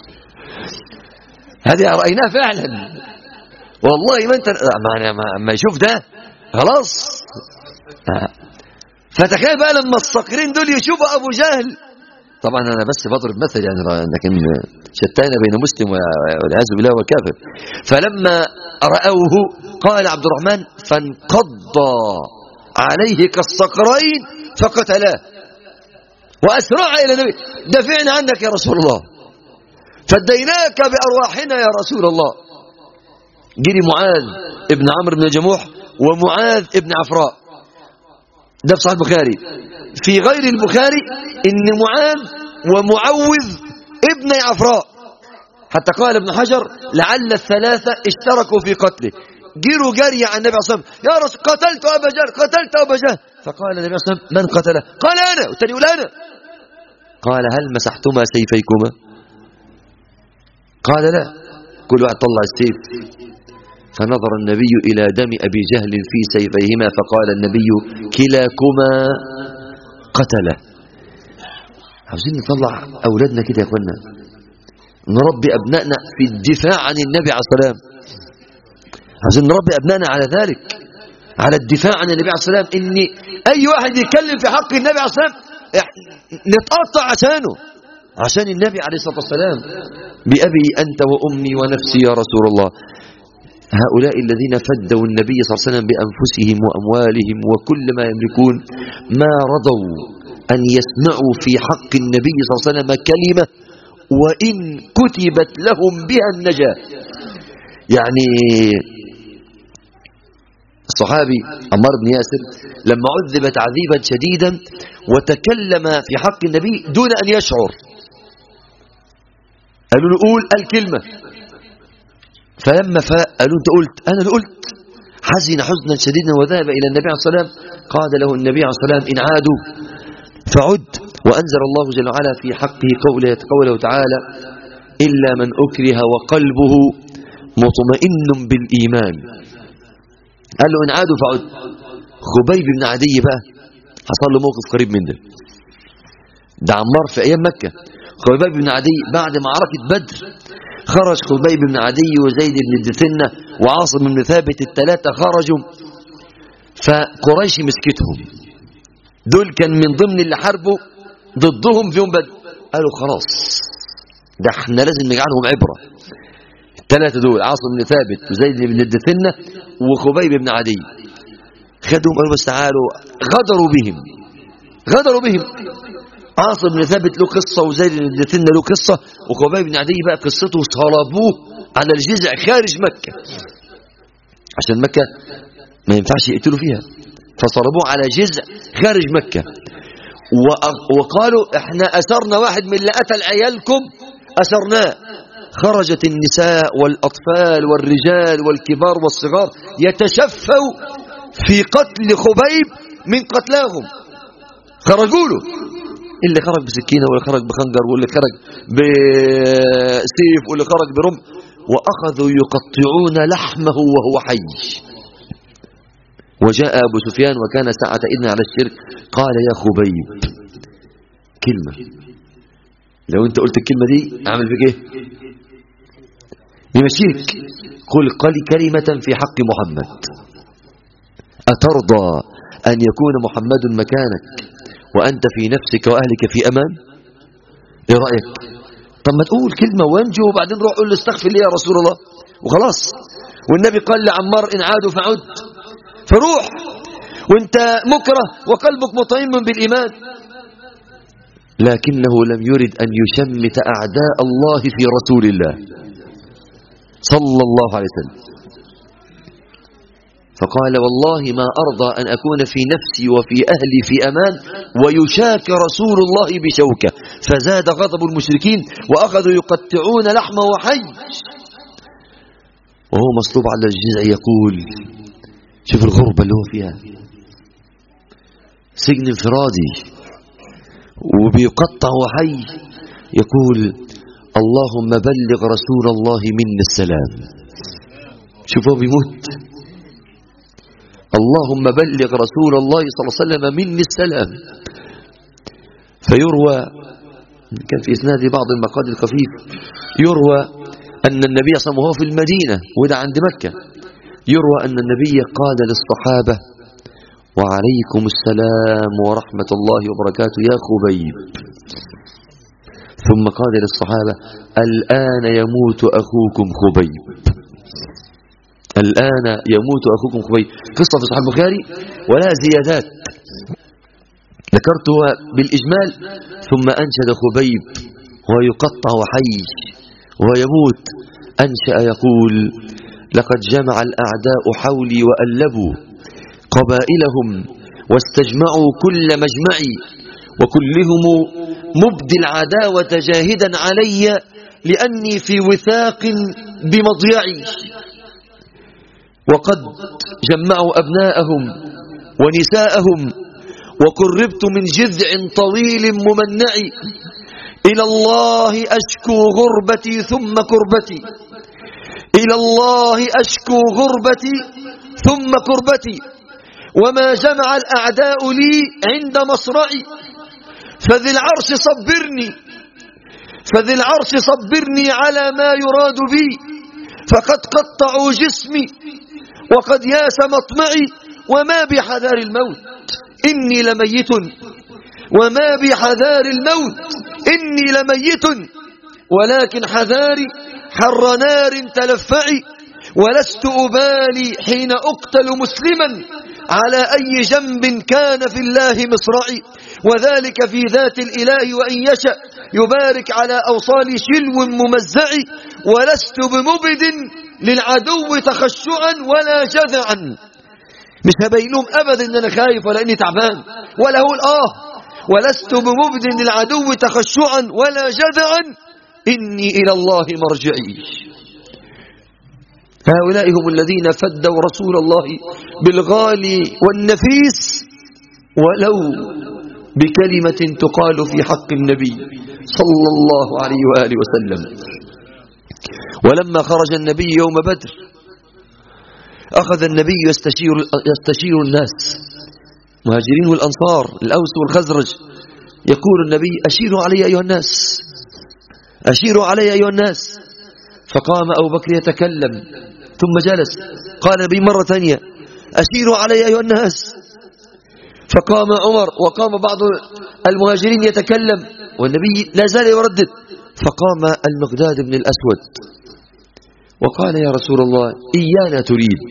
هذه رأيناها فعلا والله ما انت ما, ما, ما يشوف ده خلاص فتخيل بقى لما الصقرين دول يشوفوا ابو جهل طبعا انا بس بضرب مثل يعني لكن شتان بين مسلم والعياذ بالله وكافر فلما راوه قال عبد الرحمن فانقض عليه كالصقرين فقتلاه واسرع الى النبي دفعنا عنك يا رسول الله فديناك بارواحنا يا رسول الله جري معاذ ابن عمرو بن جموح ومعاذ ابن عفراء ده في صحيح البخاري في غير البخاري ان معاذ ومعوذ ابن عفراء حتى قال ابن حجر لعل الثلاثة اشتركوا في قتله جروا جري عن النبي صلى الله عليه وسلم يا رسول قتلت أبا جهل قتلت أبا جهل فقال النبي صلى الله عليه وسلم من قتله قال أنا والثاني يقول أنا قال هل مسحتما سيفيكما قال لا كل واحد طلع السيف فنظر النبي إلى دم أبي جهل في سيفيهما فقال النبي كلاكما قتله عاوزين نطلع أولادنا كده يا أخوانا نربي أبنائنا في الدفاع عن النبي عليه الصلاة والسلام عاوزين نربي أبنائنا على ذلك على الدفاع عن النبي عليه الصلاة والسلام إن أي واحد يتكلم في حق النبي عليه الصلاة والسلام نتقطع عشانه عشان النبي عليه الصلاة والسلام بأبي أنت وأمي ونفسي يا رسول الله هؤلاء الذين فدوا النبي صلى الله عليه وسلم بأنفسهم وأموالهم وكل ما يملكون ما رضوا أن يسمعوا في حق النبي صلى الله عليه وسلم كلمة وإن كتبت لهم بها النجاة يعني الصحابي عمار بن ياسر لما عذب تعذيبا شديدا وتكلم في حق النبي دون أن يشعر قالوا له قول الكلمة فلما فاق قالوا انت قلت انا اللي قلت حزن حزنا شديدا وذهب الى النبي عليه الصلاه والسلام قال له النبي عليه الصلاه والسلام ان عادوا فعد وانزل الله جل وعلا في حقه قوله قوله تعالى الا من اكره وقلبه مطمئن بالايمان قال له ان عادوا فعد خبيب بن عدي بقى حصل له موقف قريب من ده ده عمار في ايام مكه خبيب بن عدي بعد معركه بدر خرج خبيب بن عدي وزيد بن الدثنة وعاصم بن ثابت الثلاثة خرجوا فقريش مسكتهم دول كان من ضمن اللي حاربوا ضدهم في يوم بدر قالوا خلاص ده احنا لازم نجعلهم عبرة الثلاثة دول عاصم بن ثابت وزيد بن الدثنة وخبيب بن عدي خدهم قالوا بس تعالوا غدروا بهم غدروا بهم عاصم بن ثابت له قصة وزيد بن الدثنة له قصة وخبيب بن عدي بقى قصته صلبوه على الجزع خارج مكة عشان مكة ما ينفعش يقتلوا فيها فصلبوه على جزع خارج مكة وقالوا احنا أسرنا واحد من اللي قتل عيالكم أسرناه خرجت النساء والأطفال والرجال والكبار والصغار يتشفوا في قتل خبيب من قتلاهم خرجوا له اللي خرج بسكينة واللي خرج بخنجر واللي خرج بسيف واللي خرج برمح وأخذوا يقطعون لحمه وهو حي وجاء أبو سفيان وكان ساعة إذن على الشرك قال يا خبيب كلمة لو أنت قلت الكلمة دي أعمل فيك إيه يمشيك قل قل كلمة في حق محمد أترضى أن يكون محمد مكانك وأنت في نفسك وأهلك في أمان إيه رأيك طب ما تقول كلمة وانجو وبعدين روح قول له استغفر لي يا رسول الله وخلاص والنبي قال لعمار إن عادوا فعد فروح وانت مكره وقلبك مطمئن بالإيمان لكنه لم يرد أن يشمت أعداء الله في رسول الله صلى الله عليه وسلم فقال والله ما أرضى أن أكون في نفسي وفي أهلي في أمان ويشاك رسول الله بشوكة فزاد غضب المشركين وأخذوا يقطعون لحمه وحي وهو مصلوب على الجذع يقول شوف الغربة اللي هو فيها سجن انفرادي وبيقطع وحي يقول اللهم بلغ رسول الله منا السلام شوف هو بيموت اللهم بلغ رسول الله صلى الله عليه وسلم مني السلام فيروى كان في إسناد بعض المقاد الخفيف يروى أن النبي صلى الله عليه وسلم وهو في المدينة وده عند مكة يروى أن النبي قال للصحابة وعليكم السلام ورحمة الله وبركاته يا خبيب ثم قال للصحابة الآن يموت أخوكم خبيب الآن يموت أخوكم خبيب قصة في صحيح البخاري ولا زيادات ذكرتها بالإجمال ثم أنشد خبيب ويقطع وحي ويموت أنشأ يقول لقد جمع الأعداء حولي وألبوا قبائلهم واستجمعوا كل مجمعي وكلهم مبدي العداوة جاهدا علي لأني في وثاق بمضيعي وقد جمعوا أبناءهم ونساءهم وقربت من جذع طويل ممنع إلى الله أشكو غربتي ثم كربتي إلى الله أشكو غربتي ثم كربتي وما جمع الأعداء لي عند مصرعي فذي العرش صبرني فذي العرش صبرني على ما يراد بي فقد قطعوا جسمي وقد ياس مطمعي وما بحذار الموت إني لميت وما بحذار الموت إني لميت ولكن حذاري حر نار تلفعي ولست أبالي حين أقتل مسلما على أي جنب كان في الله مصرعي وذلك في ذات الإله وإن يشأ يبارك على أوصال شلو ممزع ولست بمبد للعدو تخشعا ولا جذعا مش هبينهم أبدا إن أنا خايف ولا إني تعبان ولا أقول آه ولست بمبد للعدو تخشعا ولا جذعا إني إلى الله مرجعي هؤلاء هم الذين فدوا رسول الله بالغالي والنفيس ولو بكلمة تقال في حق النبي صلى الله عليه وآله وسلم ولما خرج النبي يوم بدر أخذ النبي يستشير, يستشير الناس مهاجرين والأنصار الأوس والخزرج يقول النبي أشيروا علي أيها الناس أشيروا علي أيها الناس فقام أبو بكر يتكلم ثم جلس قال النبي مرة ثانية أشيروا علي أيها الناس فقام عمر وقام بعض المهاجرين يتكلم والنبي لا زال يردد فقام المقداد بن الأسود وقال يا رسول الله إيانا تريد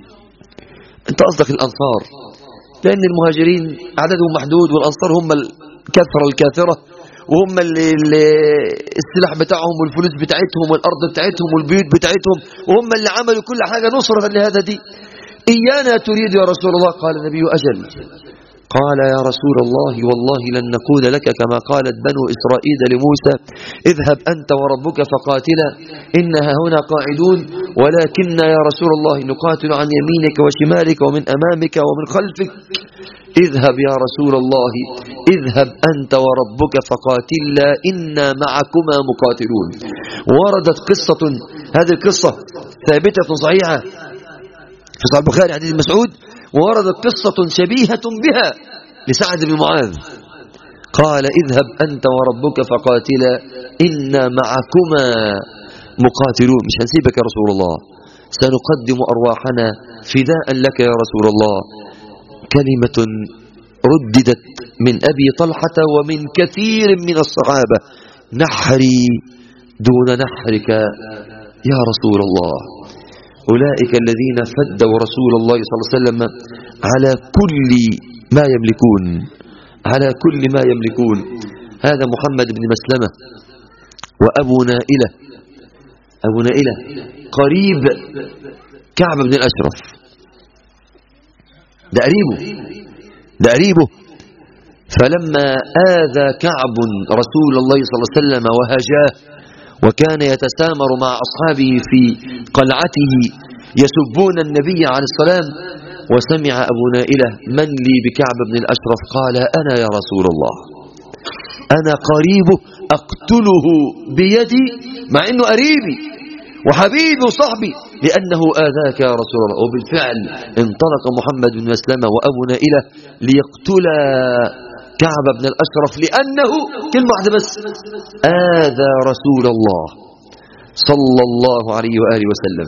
أنت قصدك الأنصار لأن المهاجرين عددهم محدود والأنصار هم الكثرة الكاثرة وهم اللي اللي السلاح بتاعهم والفلوس بتاعتهم والأرض بتاعتهم والبيوت بتاعتهم وهم اللي عملوا كل حاجة نصرة لهذا دي إيانا تريد يا رسول الله قال النبي أجل قال يا رسول الله والله لن نقول لك كما قالت بنو إسرائيل لموسى اذهب أنت وربك فقاتلا إنها هنا قاعدون ولكن يا رسول الله نقاتل عن يمينك وشمالك ومن أمامك ومن خلفك اذهب يا رسول الله اذهب أنت وربك فقاتلا إنا معكما مقاتلون وردت قصة هذه القصة ثابتة صحيحة في صحيح البخاري حديث مسعود ووردت قصة شبيهة بها لسعد بن معاذ قال اذهب أنت وربك فقاتلا إنا معكما مقاتلون مش هنسيبك يا رسول الله سنقدم أرواحنا فداء لك يا رسول الله كلمة رددت من أبي طلحة ومن كثير من الصحابة نحري دون نحرك يا رسول الله أولئك الذين فدوا رسول الله صلى الله عليه وسلم على كل ما يملكون على كل ما يملكون هذا محمد بن مسلمة وأبو نائلة أبو نائلة قريب كعب بن الأشرف ده قريبه ده قريبه فلما آذى كعب رسول الله صلى الله عليه وسلم وهجاه وكان يتسامر مع أصحابه في قلعته يسبون النبي عليه السلام وسمع أبو نائلة من لي بكعب بن الأشرف قال أنا يا رسول الله أنا قريبه أقتله بيدي مع أنه قريبي وحبيبي وصحبي لأنه آذاك يا رسول الله وبالفعل انطلق محمد بن مسلمة وأبو نائلة ليقتلا كعب بن الأشرف لأنه كلمة واحدة بس آذى رسول الله صلى الله عليه وآله وسلم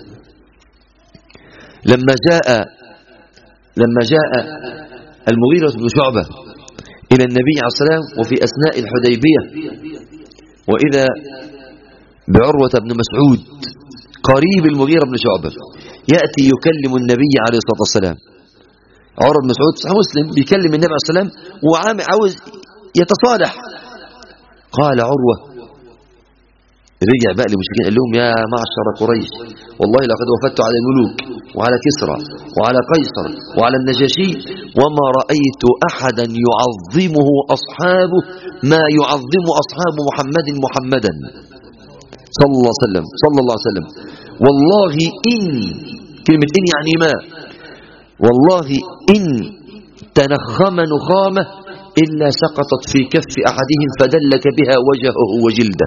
لما جاء لما جاء المغيرة بن شعبة إلى النبي عليه الصلاة والسلام وفي أثناء الحديبية وإذا بعروة بن مسعود قريب المغيرة بن شعبة يأتي يكلم النبي عليه الصلاة والسلام عروة بن مسعود صحيح مسلم بيكلم النبي عليه الصلاة والسلام وعاوز يتصالح قال عروة رجع بقى للمشركين قال لهم يا معشر قريش والله لقد وفدت على الملوك وعلى كسرى وعلى قيصر وعلى النجاشي وما رأيت أحدا يعظمه أصحابه ما يعظم أصحاب محمد محمدا صلى الله عليه وسلم صلى الله عليه وسلم والله إن كلمة إن يعني ما والله إن تنخم نخامة إلا سقطت في كف أحدهم فدلك بها وجهه وجلده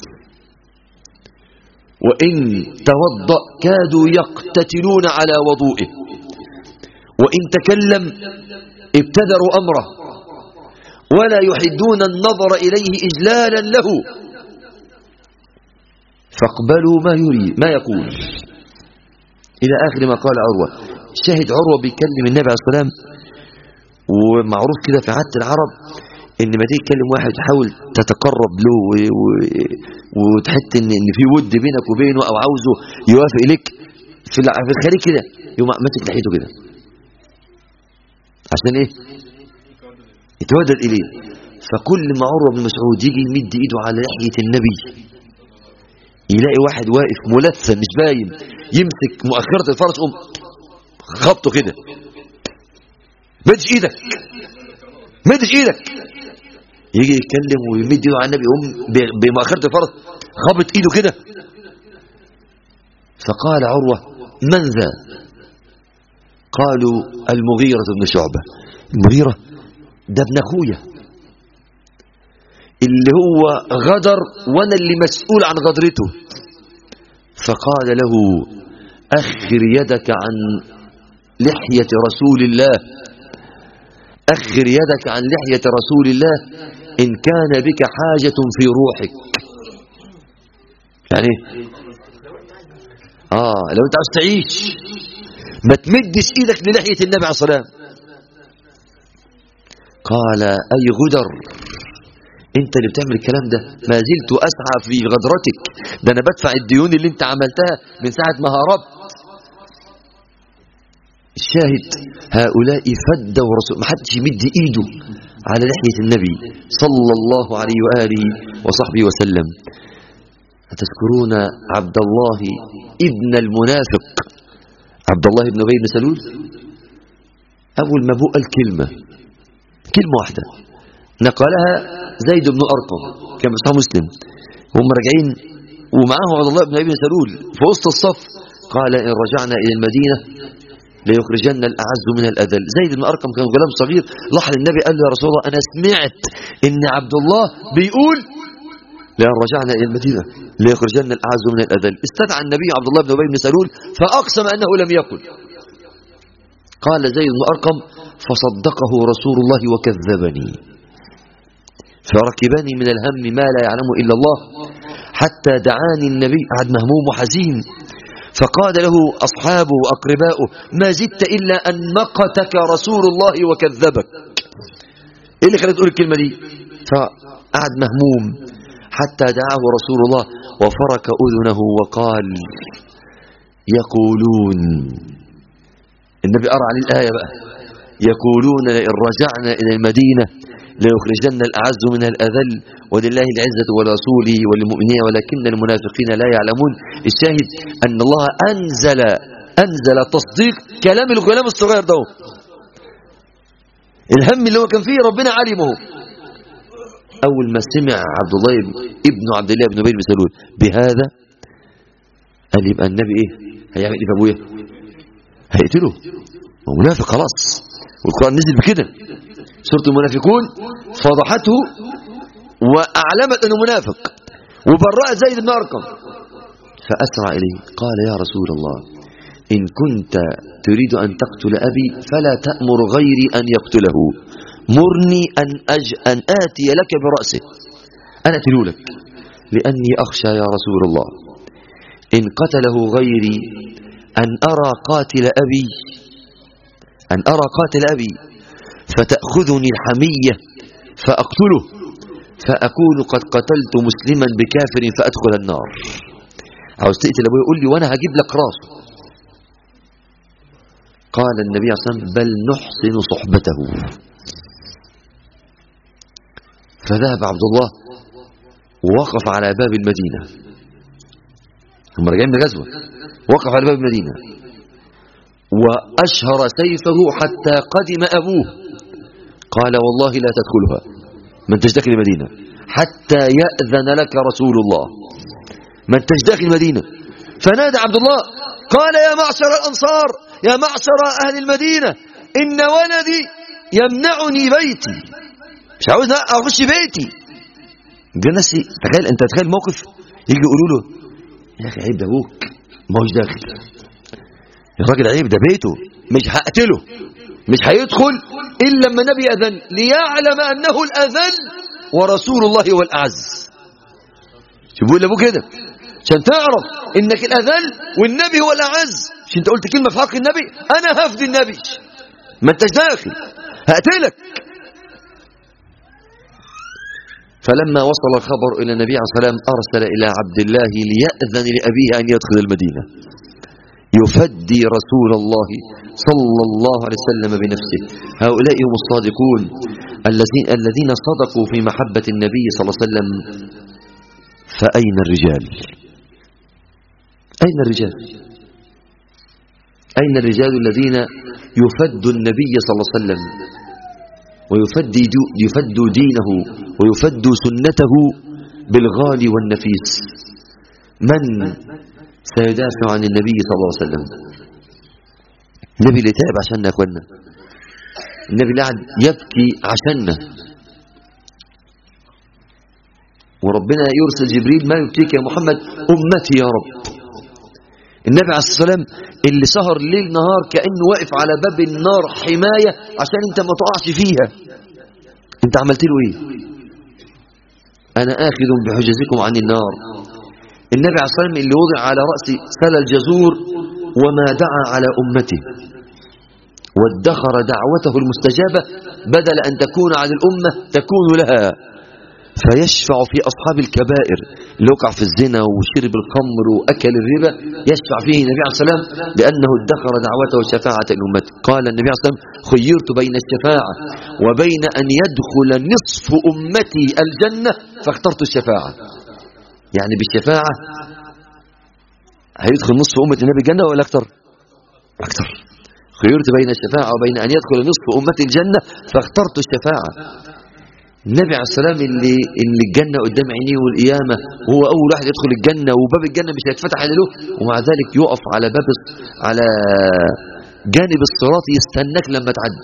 وإن توضأ كادوا يقتتلون على وضوئه وإن تكلم ابتدروا أمره ولا يحدون النظر إليه إجلالا له فاقبلوا ما يريد ما يقول إلى آخر ما قال عروة شاهد عروة بيكلم النبي عليه الصلاة والسلام ومعروف كده في عادة العرب ان ما تيجي تكلم واحد تحاول تتقرب له و... و... وتحس ان ان في ود بينك وبينه او عاوزه يوافق لك في الع- في الخليج كده يقوم ماسك لحيته كده عشان ايه يتودد اليه فكل ما عروه بن مسعود يجي يمد ايده على لحيه النبي يلاقي واحد واقف ملثم مش باين يمسك مؤخره الفرس يقوم خبطه كده مدش ايدك مدش ايدك يجي يتكلم ويمد ايده على النبي يقوم ب- بمؤخره الفرس خبط ايده كده فقال عروه من ذا قالوا المغيرة بن شعبة المغيرة ده ابن اخويا اللي هو غدر وانا اللي مسؤول عن غدرته فقال له اخر يدك عن لحية رسول الله اخر يدك عن لحية رسول الله ان كان بك حاجة في روحك يعني إيه؟ اه لو انت عاوز تعيش ما تمدش ايدك للحية النبي عليه الصلاة والسلام قال اي غدر انت اللي بتعمل الكلام ده ما زلت اسعى في غدرتك ده انا بدفع الديون اللي انت عملتها من ساعة ما هربت الشاهد هؤلاء فدوا رسول ما حدش يمد ايده على لحية النبي صلى الله عليه وآله وصحبه وسلم أتذكرون عبد الله ابن المنافق عبد الله بن أبي بن سلول أول ما بقى الكلمة كلمة واحدة نقلها زيد بن أرقم كان بصحى مسلم هم راجعين ومعاه عبد الله بن أبي بن سلول في وسط الصف قال إن رجعنا إلى المدينة ليخرجن الأعز من الأذل زيد بن أرقم كان غلام صغير راح للنبي قال له يا رسول الله أنا سمعت إن عبد الله بيقول لأن رجعنا إلى المدينة ليخرجن الأعز من الأذل استدعى النبي عبد الله بن أبي بن سلول فأقسم أنه لم يقل قال زيد بن أرقم فصدقه رسول الله وكذبني فركبني من الهم ما لا يعلم إلا الله حتى دعاني النبي قعد مهموم وحزين فقال له أصحابه وأقرباؤه ما زدت إلا أن مقتك رسول الله وكذبك إيه اللي خلت تقول الكلمة دي فقعد مهموم حتى دعاه رسول الله وفرك أذنه وقال يقولون النبي أرى عن الآية بقى يقولون لئن رجعنا إلى المدينة ليخرجن الأعز منها الأذل ولله العزة ولرسوله وللمؤمنين ولكن المنافقين لا يعلمون الشاهد أن الله أنزل أنزل تصديق كلام الغلام الصغير ده الهم اللي هو كان فيه ربنا علمه أول ما سمع عبد الله ابن عبد الله بن أبي بن سلول بهذا قال يبقى النبي إيه هيعمل إيه في أبويا هيقتله هو منافق خلاص والقرآن نزل بكده سورة المنافقون فضحته وأعلمت أنه منافق وبرأت زيد بن أرقم فأسرع إليه قال يا رسول الله إن كنت تريد أن تقتل أبي فلا تأمر غيري أن يقتله مرني أن, أج أن آتي لك برأسه أنا أتلو لك لأني أخشى يا رسول الله إن قتله غيري أن أرى قاتل أبي أن أرى قاتل أبي فتأخذني الحمية فأقتله فأكون قد قتلت مسلما بكافر فأدخل النار عاوز تقتل أبوي يقول لي وأنا هجيب لك راسه قال النبي صلى الله عليه وسلم بل نحسن صحبته فذهب عبد الله ووقف على باب المدينة هم راجعين من غزوة وقف على باب المدينة وأشهر سيفه حتى قدم أبوه قال والله لا تدخلها من تجدك المدينة حتى يأذن لك رسول الله من تجدك المدينة فنادى عبد الله قال يا معشر الأنصار يا معشر أهل المدينة إن ولدي يمنعني بيتي مش عاوز أخش بيتي الناس تخيل أنت تخيل موقف يجي يقولوا له يا أخي عيب ده أبوك ما هوش داخل الراجل عيب ده بيته مش هقتله مش هيدخل إلا لما النبي أذن ليعلم أنه الأذل ورسول الله هو الأعز شوفوا لأبوه كده عشان تعرف إنك الأذل والنبي هو الأعز مش أنت قلت كلمة في حق النبي أنا هفدي النبي ما أنتش داخل هقتلك فلما وصل الخبر إلى النبي عليه الصلاة والسلام أرسل إلى عبد الله ليأذن لأبيه أن يدخل المدينة يفدي رسول الله صلى الله عليه وسلم بنفسه هؤلاء هم الصادقون الذين الذين صدقوا في محبة النبي صلى الله عليه وسلم فأين الرجال أين الرجال أين الرجال الذين يفدوا النبي صلى الله عليه وسلم ويفدي يفدوا دينه ويفدوا سنته بالغالي والنفيس من سيدافع عن النبي صلى الله عليه وسلم النبي اللي تعب عشاننا يا اخوانا النبي اللي قاعد يبكي عشاننا وربنا يرسل جبريل ما يبكيك يا محمد امتي يا رب النبي عليه الصلاه والسلام اللي سهر ليل نهار كانه واقف على باب النار حمايه عشان انت ما تقعش فيها انت عملت له ايه انا اخذ بحجزكم عن النار النبي عليه الصلاة والسلام اللي وضع على رأس سل الجزور وما دعا على أمته وادخر دعوته المستجابة بدل أن تكون على الأمة تكون لها فيشفع في أصحاب الكبائر اللي وقع في الزنا وشرب الخمر وأكل الربا يشفع فيه النبي عليه الصلاة والسلام لأنه ادخر دعوته وشفاعة الأمة قال النبي عليه الصلاة والسلام خيرت بين الشفاعة وبين أن يدخل نصف أمتي الجنة فاخترت الشفاعة يعني بالشفاعة هيدخل نصف أمة النبي الجنة ولا أكثر أكثر خيرت بين الشفاعة وبين أن يدخل نصف أمة الجنة فاخترت الشفاعة النبي عليه السلام اللي, اللي الجنة قدام عينيه والقيامة وهو أول واحد يدخل الجنة وباب الجنة مش هيتفتح له ومع ذلك يقف على باب على جانب الصراط يستناك لما تعدي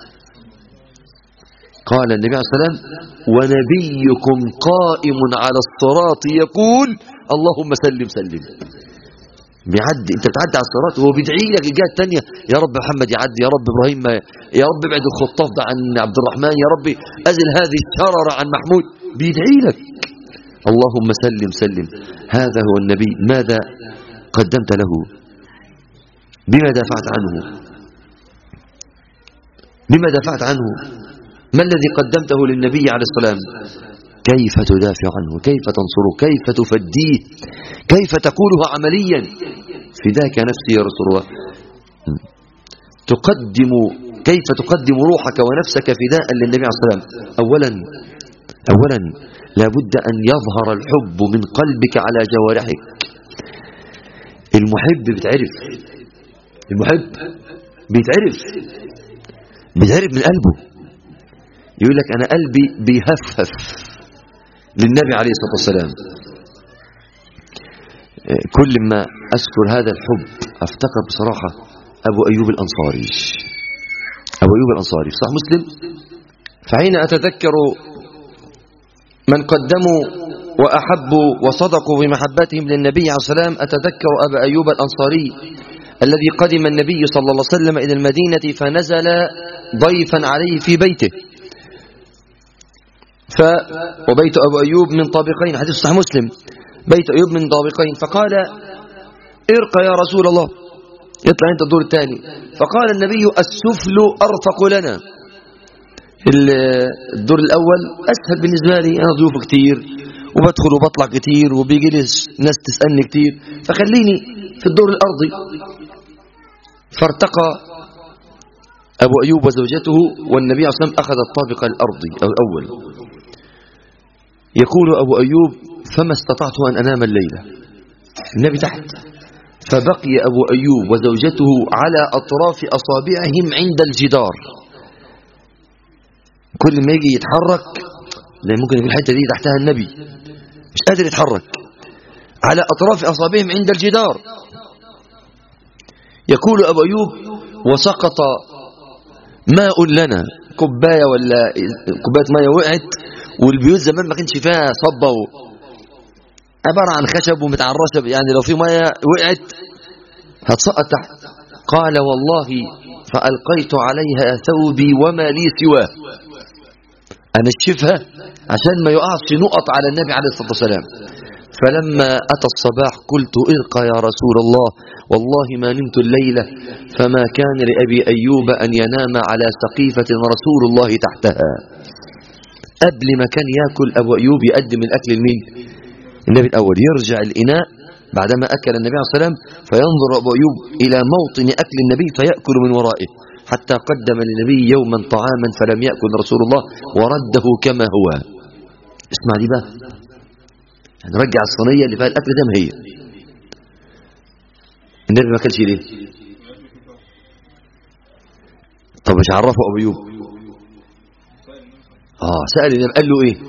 قال النبي عليه السلام ونبيكم قائم على الصراط يقول اللهم سلم سلم بيعدي انت بتعدي على الصراط وهو بيدعي لك الجهه الثانيه يا رب محمد يعدي يا رب ابراهيم ما يا رب ابعد الخطاف ده عن عبد الرحمن يا رب ازل هذه الشرره عن محمود بيدعي لك اللهم سلم سلم هذا هو النبي ماذا قدمت له بما دافعت عنه بما دافعت عنه ما الذي قدمته للنبي عليه السلام كيف تدافع عنه كيف تنصره كيف تفديه كيف تقوله عمليا فداك نفسي يا رسول الله تقدم كيف تقدم روحك ونفسك فداء للنبي عليه السلام أولا أولا لابد أن يظهر الحب من قلبك على جوارحك المحب بيتعرف المحب بيتعرف بيتعرف من قلبه يقول لك أنا قلبي بيهفهف للنبي عليه الصلاة والسلام كل ما أذكر هذا الحب أفتكر بصراحة أبو أيوب الأنصاري أبو أيوب الأنصاري في صحيح مسلم فحين أتذكر من قدموا وأحبوا وصدقوا بمحبتهم للنبي عليه الصلاة والسلام أتذكر أبا أيوب الأنصاري الذي قدم النبي صلى الله عليه وسلم إلى المدينة فنزل ضيفا عليه في بيته ف وبيت أبو أيوب من طابقين حديث صحيح مسلم بيت أيوب من طابقين فقال ارقى يا رسول الله يطلع انت الدور الثاني فقال النبي السفل أرفق لنا الدور الأول أسهل بالنسبة لي أنا ضيوف كتير وبدخل وبطلع كتير وبيجي لي ناس تسألني كتير فخليني في الدور الأرضي فارتقى أبو أيوب وزوجته والنبي عليه الصلاة والسلام أخذ الطابق الأرضي أو الأول يقول أبو أيوب فما استطعت أن أنام الليلة النبي تحت فبقي أبو أيوب وزوجته على أطراف أصابعهم عند الجدار كل ما يجي يتحرك لأن ممكن يكون الحتة دي تحتها النبي مش قادر يتحرك على أطراف أصابعهم عند الجدار يقول أبو أيوب وسقط ماء لنا كوباية ولا كوباية مية وقعت والبيوت زمان ما كانش فيها صبة و... عبارة عن خشب ومتعرشة يعني لو في مية وقعت هتسقط تحت قال والله فألقيت عليها ثوبي وما لي سواه أنشفها عشان ما يقعش نقط على النبي عليه الصلاة والسلام فلما أتى الصباح قلت ارقى يا رسول الله والله ما نمت الليلة فما كان لأبي أيوب أن ينام على سقيفة رسول الله تحتها قبل ما كان يأكل أبو أيوب يقدم الأكل لمين النبي الأول يرجع الإناء بعدما أكل النبي عليه الصلاة والسلام فينظر أبو أيوب إلى موطن أكل النبي فيأكل من ورائه حتى قدم للنبي يوما طعاما فلم يأكل رسول الله ورده كما هو اسمع دي بقى نرجع الصينية اللي فيها الأكل ده ما هي النبي ما كانش ليه طب مش عرفه أبو أيوب آه سأل النبي قال له إيه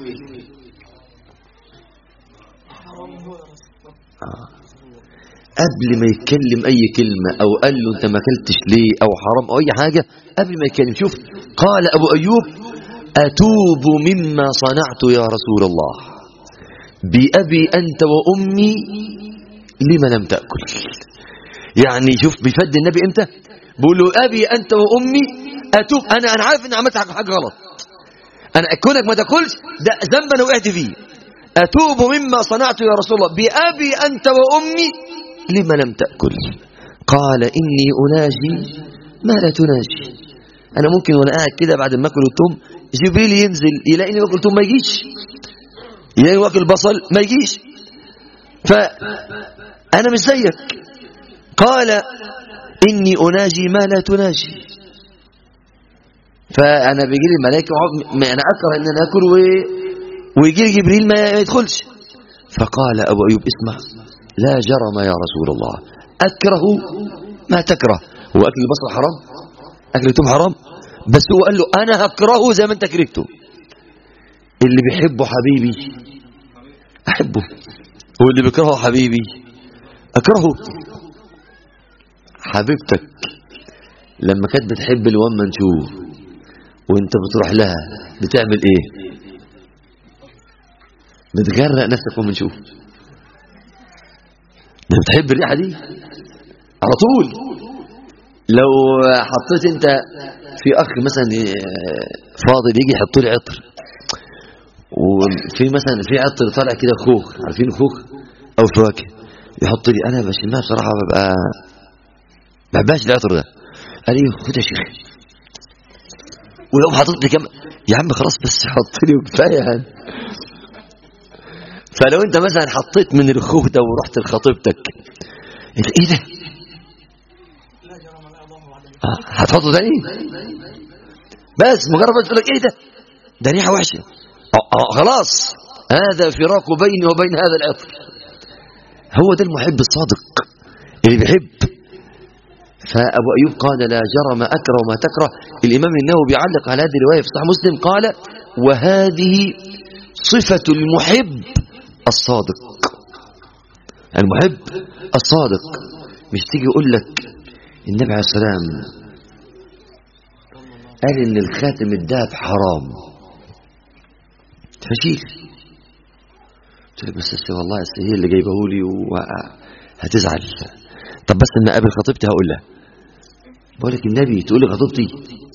آه. قبل ما يتكلم أي كلمة أو قال له أنت ما أكلتش ليه أو حرام أو أي حاجة قبل ما يتكلم شوف قال أبو أيوب أتوب مما صنعت يا رسول الله بأبي أنت وأمي لما لم تأكل يعني شوف بيفد النبي امتى بيقول له أبي أنت وأمي أتوب أنا أنا عارف إن عملت حاجة غلط أنا كونك ما تاكلش ده ذنب أنا وقعت فيه أتوب مما صنعت يا رسول الله بأبي أنت وأمي لما لم تأكل قال إني أناجي ما لا تناجي أنا ممكن وأنا قاعد كده بعد ما أكل التوم جبريل ينزل يلاقيني باكل توم ما يجيش يلاقيني واكل بصل ما يجيش فأنا مش زيك قال إني أناجي ما لا تناجي فأنا بيجي لي الملائكة أنا أكره إن أنا أكل و... ويجي لي جبريل ما يدخلش فقال أبو أيوب اسمع لا جرم يا رسول الله أكره ما تكره هو أكل البصل حرام أكل التوم حرام بس هو قال له أنا هكرهه زي ما أنت كرهته اللي بيحبه حبيبي أحبه واللي بيكرهه حبيبي أكرهه حبيبتك لما كانت بتحب الوان منشور وانت بتروح لها بتعمل ايه بتغرق نفسك ومنشوف ده بتحب الريحه دي على طول لو حطيت انت في اخ مثلا فاضل يجي يحط لي عطر وفي مثلا في عطر طالع كده خوخ عارفين خوخ او فواكه يحط لي انا بشمها بصراحه ببقى ما بحبهاش العطر ده قال لي خد يا شيخ ولو حاطط لي كم يا عم خلاص بس حط لي وكفايه يعني فلو انت مثلا حطيت من الخوخ ده ورحت لخطيبتك انت ايه ده آه هتحطه تاني بس مجرد ما تقول لك ايه ده ده ريحه وحشه آه آه خلاص هذا فراق بيني وبين هذا العطر هو ده المحب الصادق اللي بيحب فأبو أيوب قال لا جرم أكره ما تكره الإمام النووي بيعلق على هذه الرواية في صحيح مسلم قال وهذه صفة المحب الصادق المحب الصادق مش تيجي يقول لك النبي عليه السلام قال ان الخاتم الذهب حرام فشيل قلت لك بس أصل والله أصل هي اللي جايبه لي وهتزعل طب بس لما اقابل خطيبتي هقول لها بقول لك النبي تقول لي خطيبتي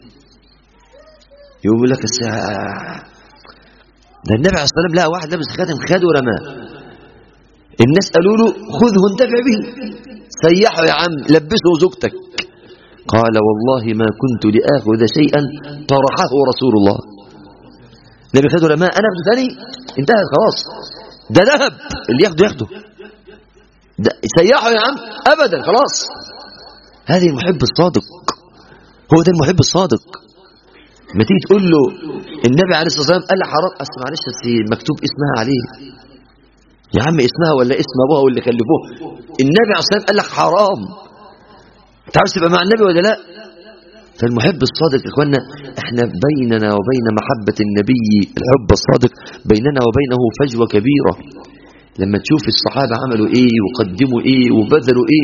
يقول لك الساعة ده النبي عليه الصلاة والسلام لقى واحد لابس خاتم خده ورماه الناس قالوا له خذه انتفع به سيحه يا عم لبسه زوجتك قال والله ما كنت لآخذ شيئا طرحه رسول الله النبي خده رماه انا اخده ثاني انتهت خلاص ده ذهب اللي ياخده ياخده ده سيحه يا عم ابدا خلاص هذه المحب الصادق هو ده المحب الصادق ما تيجي تقول له النبي عليه الصلاه والسلام قال لي حرام اصل معلش أصل مكتوب اسمها عليه يا عم اسمها ولا اسم ابوها واللي خلفوه النبي عليه الصلاه والسلام قال لك حرام انت عاوز تبقى مع النبي ولا لا فالمحب الصادق يا اخوانا احنا بيننا وبين محبه النبي الحب الصادق بيننا وبينه فجوه كبيره لما تشوف الصحابه عملوا ايه وقدموا ايه وبذلوا ايه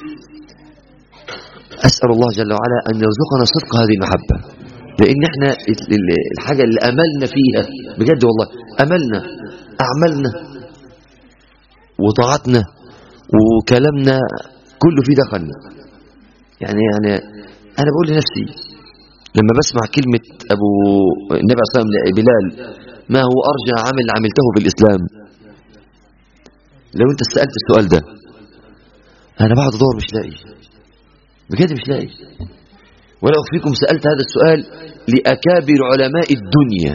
اسال الله جل وعلا ان يرزقنا صدق هذه المحبه لان احنا ال- ال- الحاجه اللي املنا فيها بجد والله املنا اعمالنا وطاعتنا وكلامنا كله فيه دخلنا يعني يعني انا بقول لنفسي لما بسمع كلمه ابو النبي عليه الصلاه والسلام بلال ما هو ارجى عمل عملته في الاسلام لو انت سالت السؤال ده انا بعد ادور مش لاقي بجد مش لاقي ولو فيكم سالت هذا السؤال لاكابر علماء الدنيا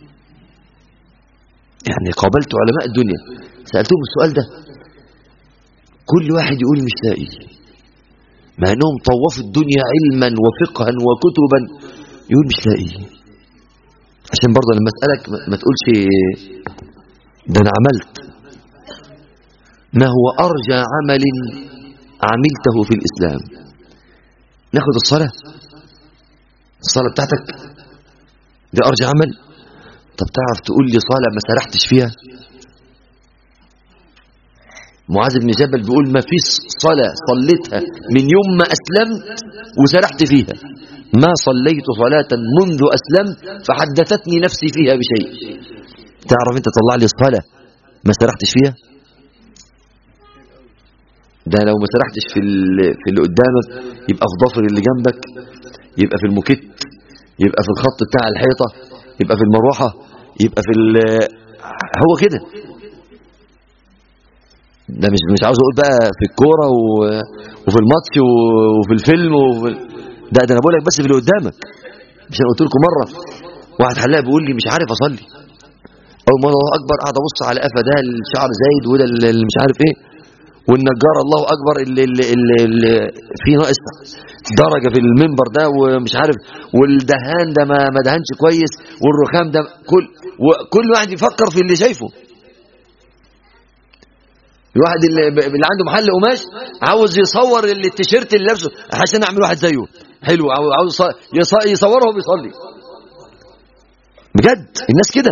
يعني قابلت علماء الدنيا سالتهم السؤال ده كل واحد يقول مش لاقي مع انهم طوفوا الدنيا علما وفقها وكتبا يقول مش لاقي عشان برضه لما اسالك ما- ما تقولش ده انا عملت ما هو ارجى عمل عملته في الاسلام ناخد الصلاه الصلاه بتاعتك دي ارجى عمل طب تعرف تقول لي صلاه ما سرحتش فيها معاذ بن جبل بيقول ما فيش صلاة صليتها من يوم ما أسلمت وسرحت فيها ما صليت صلاة منذ أسلمت فحدثتني نفسي فيها بشيء تعرف أنت تطلع لي الصلاة ما سرحتش فيها ده لو ما سرحتش في ال- في اللي قدامك يبقى في ضفر اللي جنبك يبقى في الموكيت يبقى في الخط بتاع الحيطة يبقى في المروحة يبقى في ال- هو كده ده مش مش عاوز اقول بقى في الكوره و- وفي الماتش و- وفي الفيلم وفي ال- ده ده انا بقول لك بس في اللي قدامك مش انا قلت لكم مره واحد حلاق بيقول لي مش عارف اصلي اول مره الله اكبر قاعد ابص على قفا ده الشعر زايد وده اللي اللي مش عارف ايه والنجار الله اكبر اللي, اللي, اللي, اللي في ناقص درجه في المنبر ده ومش عارف والدهان ده ما ما دهنش كويس والرخام ده كل وكل واحد يفكر في اللي شايفه الواحد اللي, اللي عنده محل قماش عاوز يصور اللي التيشيرت اللي لابسه عشان اعمل واحد زيه حلو عاو- عاوز يص- يص- يصوره وهو بيصلي بجد الناس كده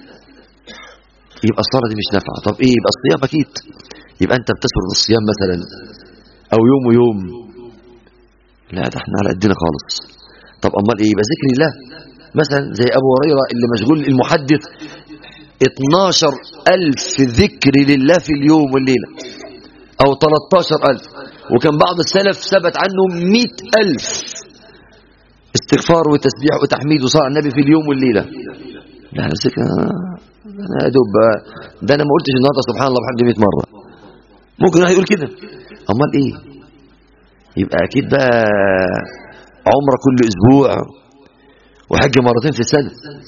يبقى الصلاه دي مش نافعه طب ايه يبقى الصيام اكيد يبقى انت بتسرد الصيام مثلا او يوم ويوم لا ده احنا على قدنا خالص طب امال ايه يبقى ذكر الله مثلا زي ابو هريره اللي مشغول المحدث 12 ألف ذكر لله في اليوم والليلة أو 13 ألف وكان بعض السلف ثبت عنه 100 ألف استغفار وتسبيح وتحميد وصلاة على النبي في اليوم والليلة لا بس أنا يا دوب ده أنا ما قلتش النهارده سبحان الله بحمد 100 مرة ممكن واحد يقول كده أمال إيه يبقى أكيد بقى عمرة كل أسبوع وحج مرتين في السنة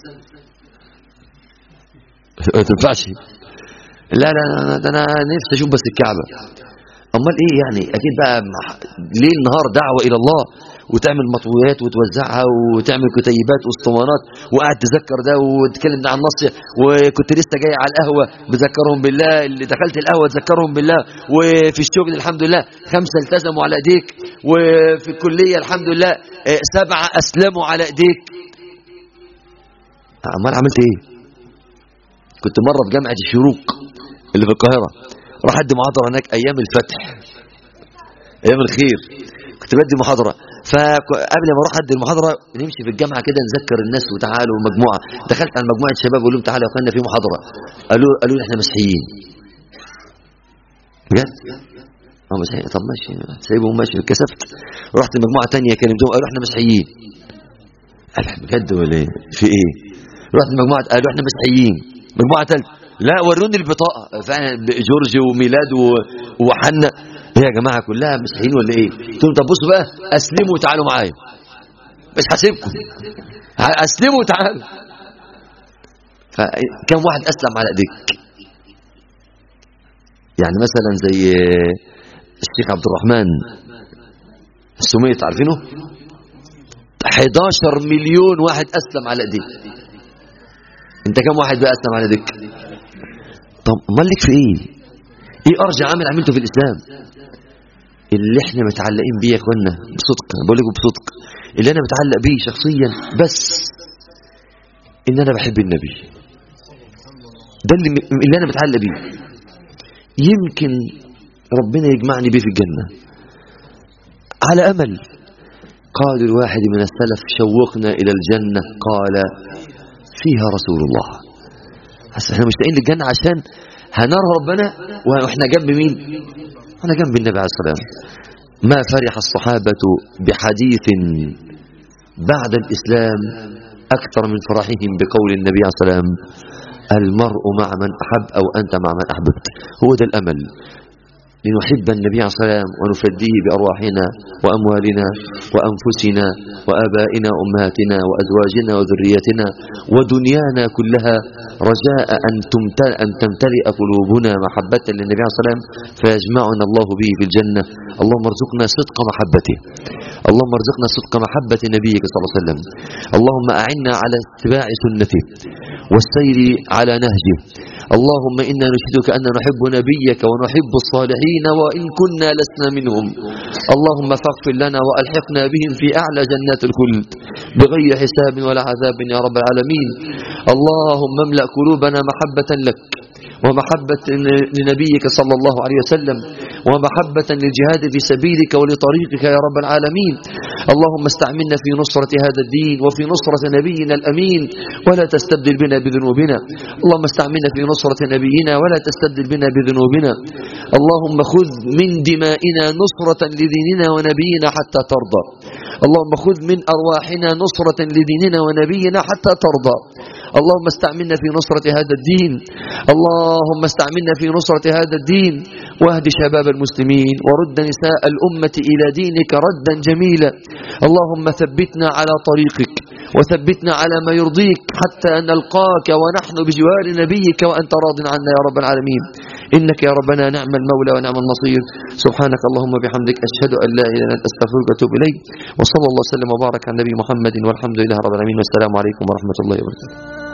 ما تنفعش لا لا لا ده انا نفسي اشوف بس الكعبه امال ايه يعني اكيد بقى مح- ليل نهار دعوه الى الله وتعمل مطويات وتوزعها وتعمل كتيبات واسطوانات وقاعد تذكر ده وتتكلم ده عن النص وكنت لسه جاي على القهوه بذكرهم بالله اللي دخلت القهوه تذكرهم بالله وفي الشغل الحمد لله خمسه التزموا على ايديك وفي الكليه الحمد لله آه، سبعه اسلموا على ايديك امال عملت ايه كنت مره في جامعه الشروق اللي في القاهره راح ادي محاضره هناك ايام الفتح ايام الخير كنت بدي محاضره فقبل ما اروح ادي المحاضره نمشي في الجامعه كده نذكر الناس وتعالوا مجموعه دخلت على مجموعه شباب قلت لهم تعالوا يا اخوانا في محاضره قالوا قالوا لي احنا مسيحيين بجد اه مسيحيين طب ماشي سايبهم ماشي كسفت رحت لمجموعه ثانيه كلمتهم قالوا احنا مسيحيين قال بجد ولا ايه في ايه رحت لمجموعه قالوا احنا مسيحيين مجموعه ثالثه لا وروني البطاقه فعلا جورج وميلاد و- وحنا ايه يا جماعه كلها مسيحيين ولا ايه قلت لهم طب بصوا بقى اسلموا وتعالوا معايا مش هسيبكم اسلموا وتعالوا فكم واحد اسلم على ايديك يعني مثلا زي الشيخ عبد الرحمن السميط عارفينه 11 مليون واحد اسلم على ايديك انت كم واحد بقى اسلم على ايديك طب امال لك في ايه ايه ارجع عمل عملته في الاسلام اللي احنا متعلقين بيه يا اخوانا بصدق أنا بقول لكم بصدق اللي انا متعلق بيه شخصيا بس ان انا بحب النبي ده اللي, اللي انا متعلق بيه يمكن ربنا يجمعني بيه في الجنة على امل قال الواحد من السلف شوقنا الى الجنة قال فيها رسول الله بس احنا مشتاقين للجنة عشان هنرى ربنا واحنا جنب مين احنا جنب النبي عليه الصلاة والسلام ما فرح الصحابة بحديث بعد الإسلام أكثر من فرحهم بقول النبي عليه الصلاة والسلام المرء مع من أحب أو أنت مع من أحببت هو ده الأمل لنحب النبي عليه الصلاة والسلام ونفديه بأرواحنا وأموالنا وأنفسنا وآبائنا وأمهاتنا وأزواجنا وذريتنا ودنيانا كلها رجاء أن تمتلئ, أن تمتلئ قلوبنا محبة للنبي عليه الصلاة والسلام فيجمعنا الله به في الجنة اللهم ارزقنا صدق محبته اللهم ارزقنا صدق محبة نبيك صلى الله عليه وسلم اللهم أعنا على اتباع سنته والسير على نهجه اللهم إنا نشهدك أن نحب نبيك ونحب الصالحين وإن كنا لسنا منهم اللهم فاغفر لنا وألحقنا بهم في أعلى جنات الخلد بغير حساب ولا عذاب يا رب العالمين اللهم املأ قلوبنا محبة لك ومحبة لنبيك صلى الله عليه وسلم ومحبة للجهاد في سبيلك ولطريقك يا رب العالمين اللهم استعملنا في نصرة هذا الدين وفي نصرة نبينا الأمين ولا تستبدل بنا بذنوبنا اللهم استعملنا في نصرة نبينا ولا تستبدل بنا بذنوبنا اللهم خذ من دمائنا نصرة لديننا ونبينا حتى ترضى اللهم خذ من أرواحنا نصرة لديننا ونبينا حتى ترضى اللهم استعملنا في نصرة هذا الدين اللهم استعملنا في نصرة هذا الدين واهد شباب المسلمين ورد نساء الأمة إلى دينك ردا جميلا اللهم ثبتنا على طريقك وثبتنا على ما يرضيك حتى نلقاك ونحن بجوار نبيك وأنت راض عنا يا رب العالمين إنك يا ربنا نعم المولى ونعم النصير سبحانك اللهم وبحمدك أشهد أن لا إله إلا أنت أستغفرك وأتوب إليك وصلى الله وسلم وبارك على النبي محمد والحمد لله رب العالمين والسلام عليكم ورحمة الله وبركاته